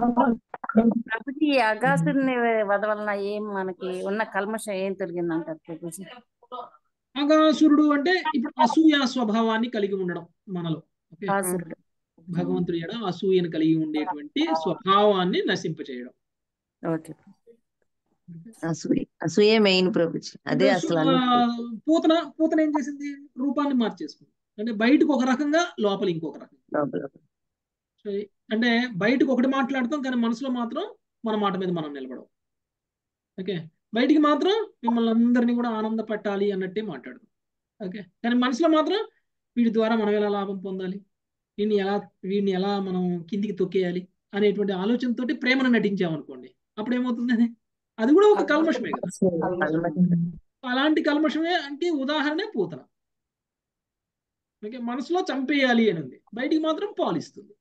ప్రభుజీ ఈ అగాసుని వద వలన ఏం మనకి ఉన్న కల్మషం ఏం తొలగిందంటారు ప్రభుజీ అగాసురుడు అంటే ఇప్పుడు అసూయ స్వభావాన్ని కలిగి ఉండడం మనలో ఓకే ఆసురుడు భగవంతుడి ఎడ అసూయను కలిగి ఉండేటువంటి స్వభావాన్ని నశింపచేయడం ఓకే అసూయ అసూయే మెయిన్ ప్రభుజీ అదే అసలు ఆ, అన్ని పూతన పూతన ఏం చేసింది రూపాన్ని మార్చేసుకుంది అంటే బయటకు ఒక రకంగా లోపల ఇంకొక రకంగా లోపల సో అంటే బయటకు ఒకటి మాట్లాడతాం కానీ మనసులో మాత్రం మన మాట మీద మనం నిలబడం ఓకే బయటికి మాత్రం మిమ్మల్ని అందరినీ కూడా ఆనంద పెట్టాలి అన్నట్టే మాట్లాడతాం ఓకే కానీ మనసులో మాత్రం వీడి ద్వారా మనం ఎలా లాభం పొందాలి వీడిని ఎలా వీడిని ఎలా మనం కిందికి తొక్కేయాలి అనేటువంటి ఆలోచనతోటి ప్రేమను నటించామనుకోండి అప్పుడు ఏమవుతుంది అది అది కూడా ఒక కల్మషమే కదా అలాంటి కల్మషమే అంటే ఉదాహరణ పూతన ఓకే మనసులో చంపేయాలి అని ఉంది బయటికి మాత్రం పాలిస్తుంది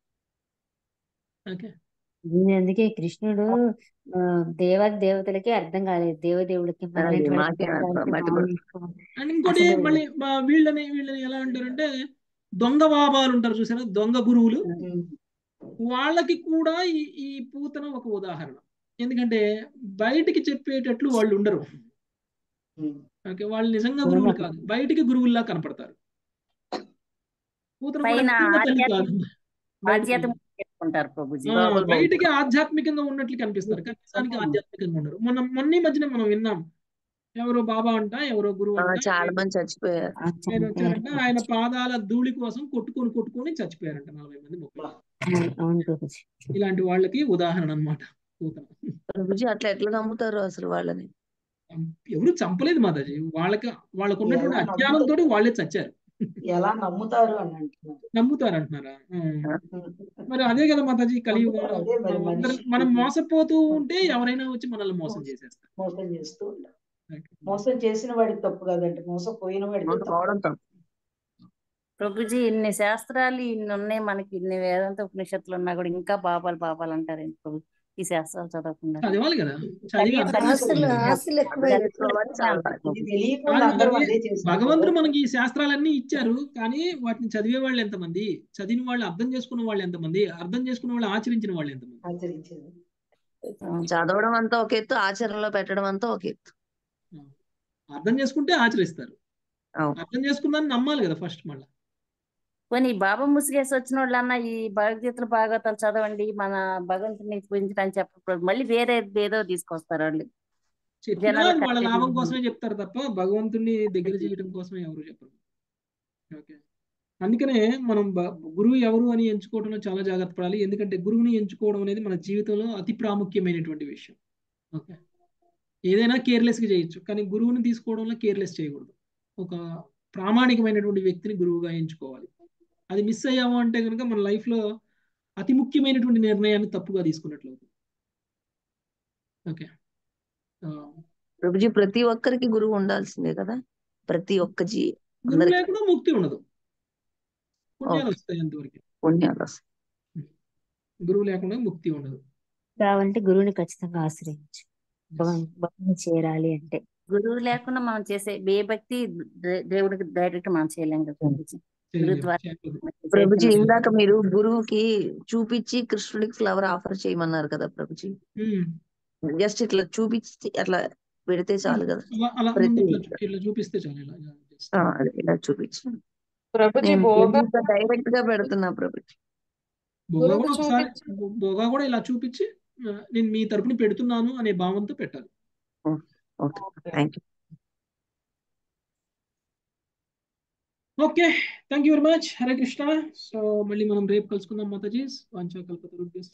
ఓకే దీని అందుకే కృష్ణుడు ఆ, దేవాది దేవతలకి అర్థం కాలేదు దేవదేవుడికి మనలాంటి అదే, వాళ్ళకి మాకే అర్థం అర్థం, కాలేదు. మట్టి అండ్ ఇంకోటి అసలు- మళ్ళీ మా- వీళ్ళని వీళ్ళని ఎలా అంటారంటే దొంగ బాబాలు ఉంటారు చూసారా దొంగ గురువులు వాళ్ళకి కూడా ఈ ఈ పూతన ఒక ఉదాహరణ ఎందుకంటే బయటికి చెప్పేటట్లు వాళ్ళు ఉండరు ఓకే వాళ్ళు నిజంగా గురువులు కాదు బయటికి గురువుల్లా కనపడతారు పూతన కూడా పైన నిజంగా తల్లి కాదు బయటికి ఆధ్యాత్మిక చేసుకుంటారు ప్రభుజీ ఆ, బయటికి ఆధ్యాత్మికంగా ఉన్నట్లు కనిపిస్తారు కానీ నిజానికి ఆధ్యాత్మికంగా ఉండరు మొన్న మొన్న ఈ మధ్యన మనం విన్నాం ఎవరో బాబా అంట ఎవరో గురువు ఆ, అంట చాలా మంది చచ్చిపోయారు ఆ, ఆయన వచ్చారంట చనిపోయారు. ఆయన పాదాల ధూళి కోసం కొట్టుకొని కొట్టుకొని చచ్చిపోయారంట నలభై మంది ముప్పై మంది. అవును, అవును ప్రభుజీ ఇలాంటి వాళ్ళకి ఉదాహరణ అన్నమాట పూతన ప్రభుజీ అట్లా ఎట్లా నమ్ముతారు అసలు వాళ్ళని ఎవరు చంపలేదు మాతాజీ వాళ్ళకి వాళ్ళకు ఉన్నటువంటి అజ్ఞానంతో వాళ్ళే చచ్చారు ఎలా నమ్ముతారు అని అంటున్నారు నమ్ముతారు అంటున్నారా ఆ. మరి అదే కదా మాతాజీ కలియుగం నమ్ముతారు అదే మరి మనం అందరం మనిషి మనం మోసపోతూ ఉంటే ఎవరైనా వచ్చి మనల్ని మోసం చేసేస్తారు మోసం చేస్తూ ఉంటారు మోసం చేసిన వాడికి తప్పు కాదండి మోసపోయిన వాడికి తప్పు పోవడం తప్పు ప్రభుజీ ఇన్ని శాస్త్రాలు ఇన్ని ఉన్నాయి మనకి ఇన్ని వేదాంత ఉపనిషత్తులు ఉన్నా కూడా ఇంకా పాపాలు పాపాలు అంటారు ఏంటి ప్రభు ఈ శాస్త్రాలు చదవకుండా చదవాలి కదా చదివి అర్థం ఆశలు చేసుకోవాలి ఆశలు ఎక్కువైపోతున్నాయి ఇది తెలియకుండా కాదు, అందరం అదే అదే చేస్తున్నాం భగవంతుడు కదా. మనకి ఈ శాస్త్రాలన్నీ ఇచ్చారు కానీ వాటిని చదివే వాళ్ళు ఎంతమంది చదివిన వాళ్ళు అర్థం చేసుకున్న వాళ్ళు ఎంతమంది అర్థం చేసుకున్న వాళ్ళు ఆచరించిన వాళ్ళు ఎంతమంది ఆచరించింది చదవడం అంతా ఒక ఎత్తు ఆచరణలో పెట్టడం అంతా ఒక ఎత్తు అర్థం చేసుకుంటే ఆచరిస్తారు అవును అర్థం చేసుకున్నాను నమ్మాలి కదా ఫస్ట్ మళ్ళీ పోనీ ఈ బాబా ముసిగేసి వచ్చిన వాళ్ళన్నా ఈ భగవద్గీతలు భాగవతాలు చదవండి మన భగవంతుని పూజించడానికి చెప్పకూడదు మళ్ళీ వేరే ఏదో తీసుకొస్తారు వాళ్ళు చెప్పినా జనాలు అది వాళ్ళ లాభం కట్టేది. కోసమే చెప్తారు తప్ప భగవంతుడిని దగ్గర చేయడం కోసమే ఎవరు చెప్పరు ఓకే అందుకనే మనం బ- గురువు ఎవరు అని ఎంచుకోవడంలో చాలా జాగ్రత్త పడాలి ఎందుకంటే గురువుని ఎంచుకోవడం అనేది మన జీవితంలో అతి ప్రాముఖ్యమైనటువంటి విషయం ఓకే ఏదైనా కేర్లెస్గా చేయొచ్చు కానీ గురువుని తీసుకోవడంలో కేర్లెస్ చేయకూడదు ఒక ప్రామాణికమైనటువంటి వ్యక్తిని గురువుగా ఎంచుకోవాలి అది మిస్ అయ్యాము అంటే కనుక మన లైఫ్లో అతి ముఖ్యమైనటువంటి నిర్ణయాన్ని తప్పుగా తీసుకున్నట్లు అవుతుంది ఓకే ఆ, ప్రభుజీ ప్రతి ఒక్కరికి గురువు ఉండాల్సిందే కదా ప్రతి ఒక్క జీ గురువు అందరికి లేకుండా ముక్తి ఉండదు పుణ్యాలు ఓకే. వస్తాయి అంతవరకు పుణ్యాలు వస్తాయి. గురువు లేకుండా ముక్తి ఉండదు కావాలంటే గురువుని ఖచ్చితంగా ఆశ్రయించు భగవాన్ భగవాన్ చేరాలి అంటే గురువు లేకుండా మనం చేసే ఏ భక్తి దే- దేవుడికి డైరెక్ట్ మనం చేయలేం కదా ప్రభుజీ గురువు చేయలేము, ద్వారా చేయలేము. ప్రభుజీ చైతన్యం ఇందాక మీరు గురువుకి చూపించి కృష్ణుడికి ఫ్లవర్ ఆఫర్ చేయమన్నారు కదా ప్రభుజీ ఉమ్. జస్ట్ ఇట్లా చూపించి అట్లా పెడితే చాలు కదా అలా అలా ముందు ప్రతి ఇట్లా చూ- ఇట్లా చూపిస్తే చాలు ఇలా ఇలా just. ఆ, అదే ఇలా చూపించి ప్రభుజీ నేను భోగా డైరెక్ట్ గా పెడుతున్నా ప్రభుజీ బొగా గురువుకు కూడా ఒకసారి చూపించి బొ- బొగా కూడా ఇలా చూపించి ఆ, నేను మీ తరపున పెడుతున్నాను అనే భావంతో పెట్టాలి okay okay thank you okay thank you very much Hare Krishna so మళ్ళీ మనం రేపు కలుసుకుందాం మాతాజీ వాంఛా కల్పతరుభ్యశ్చ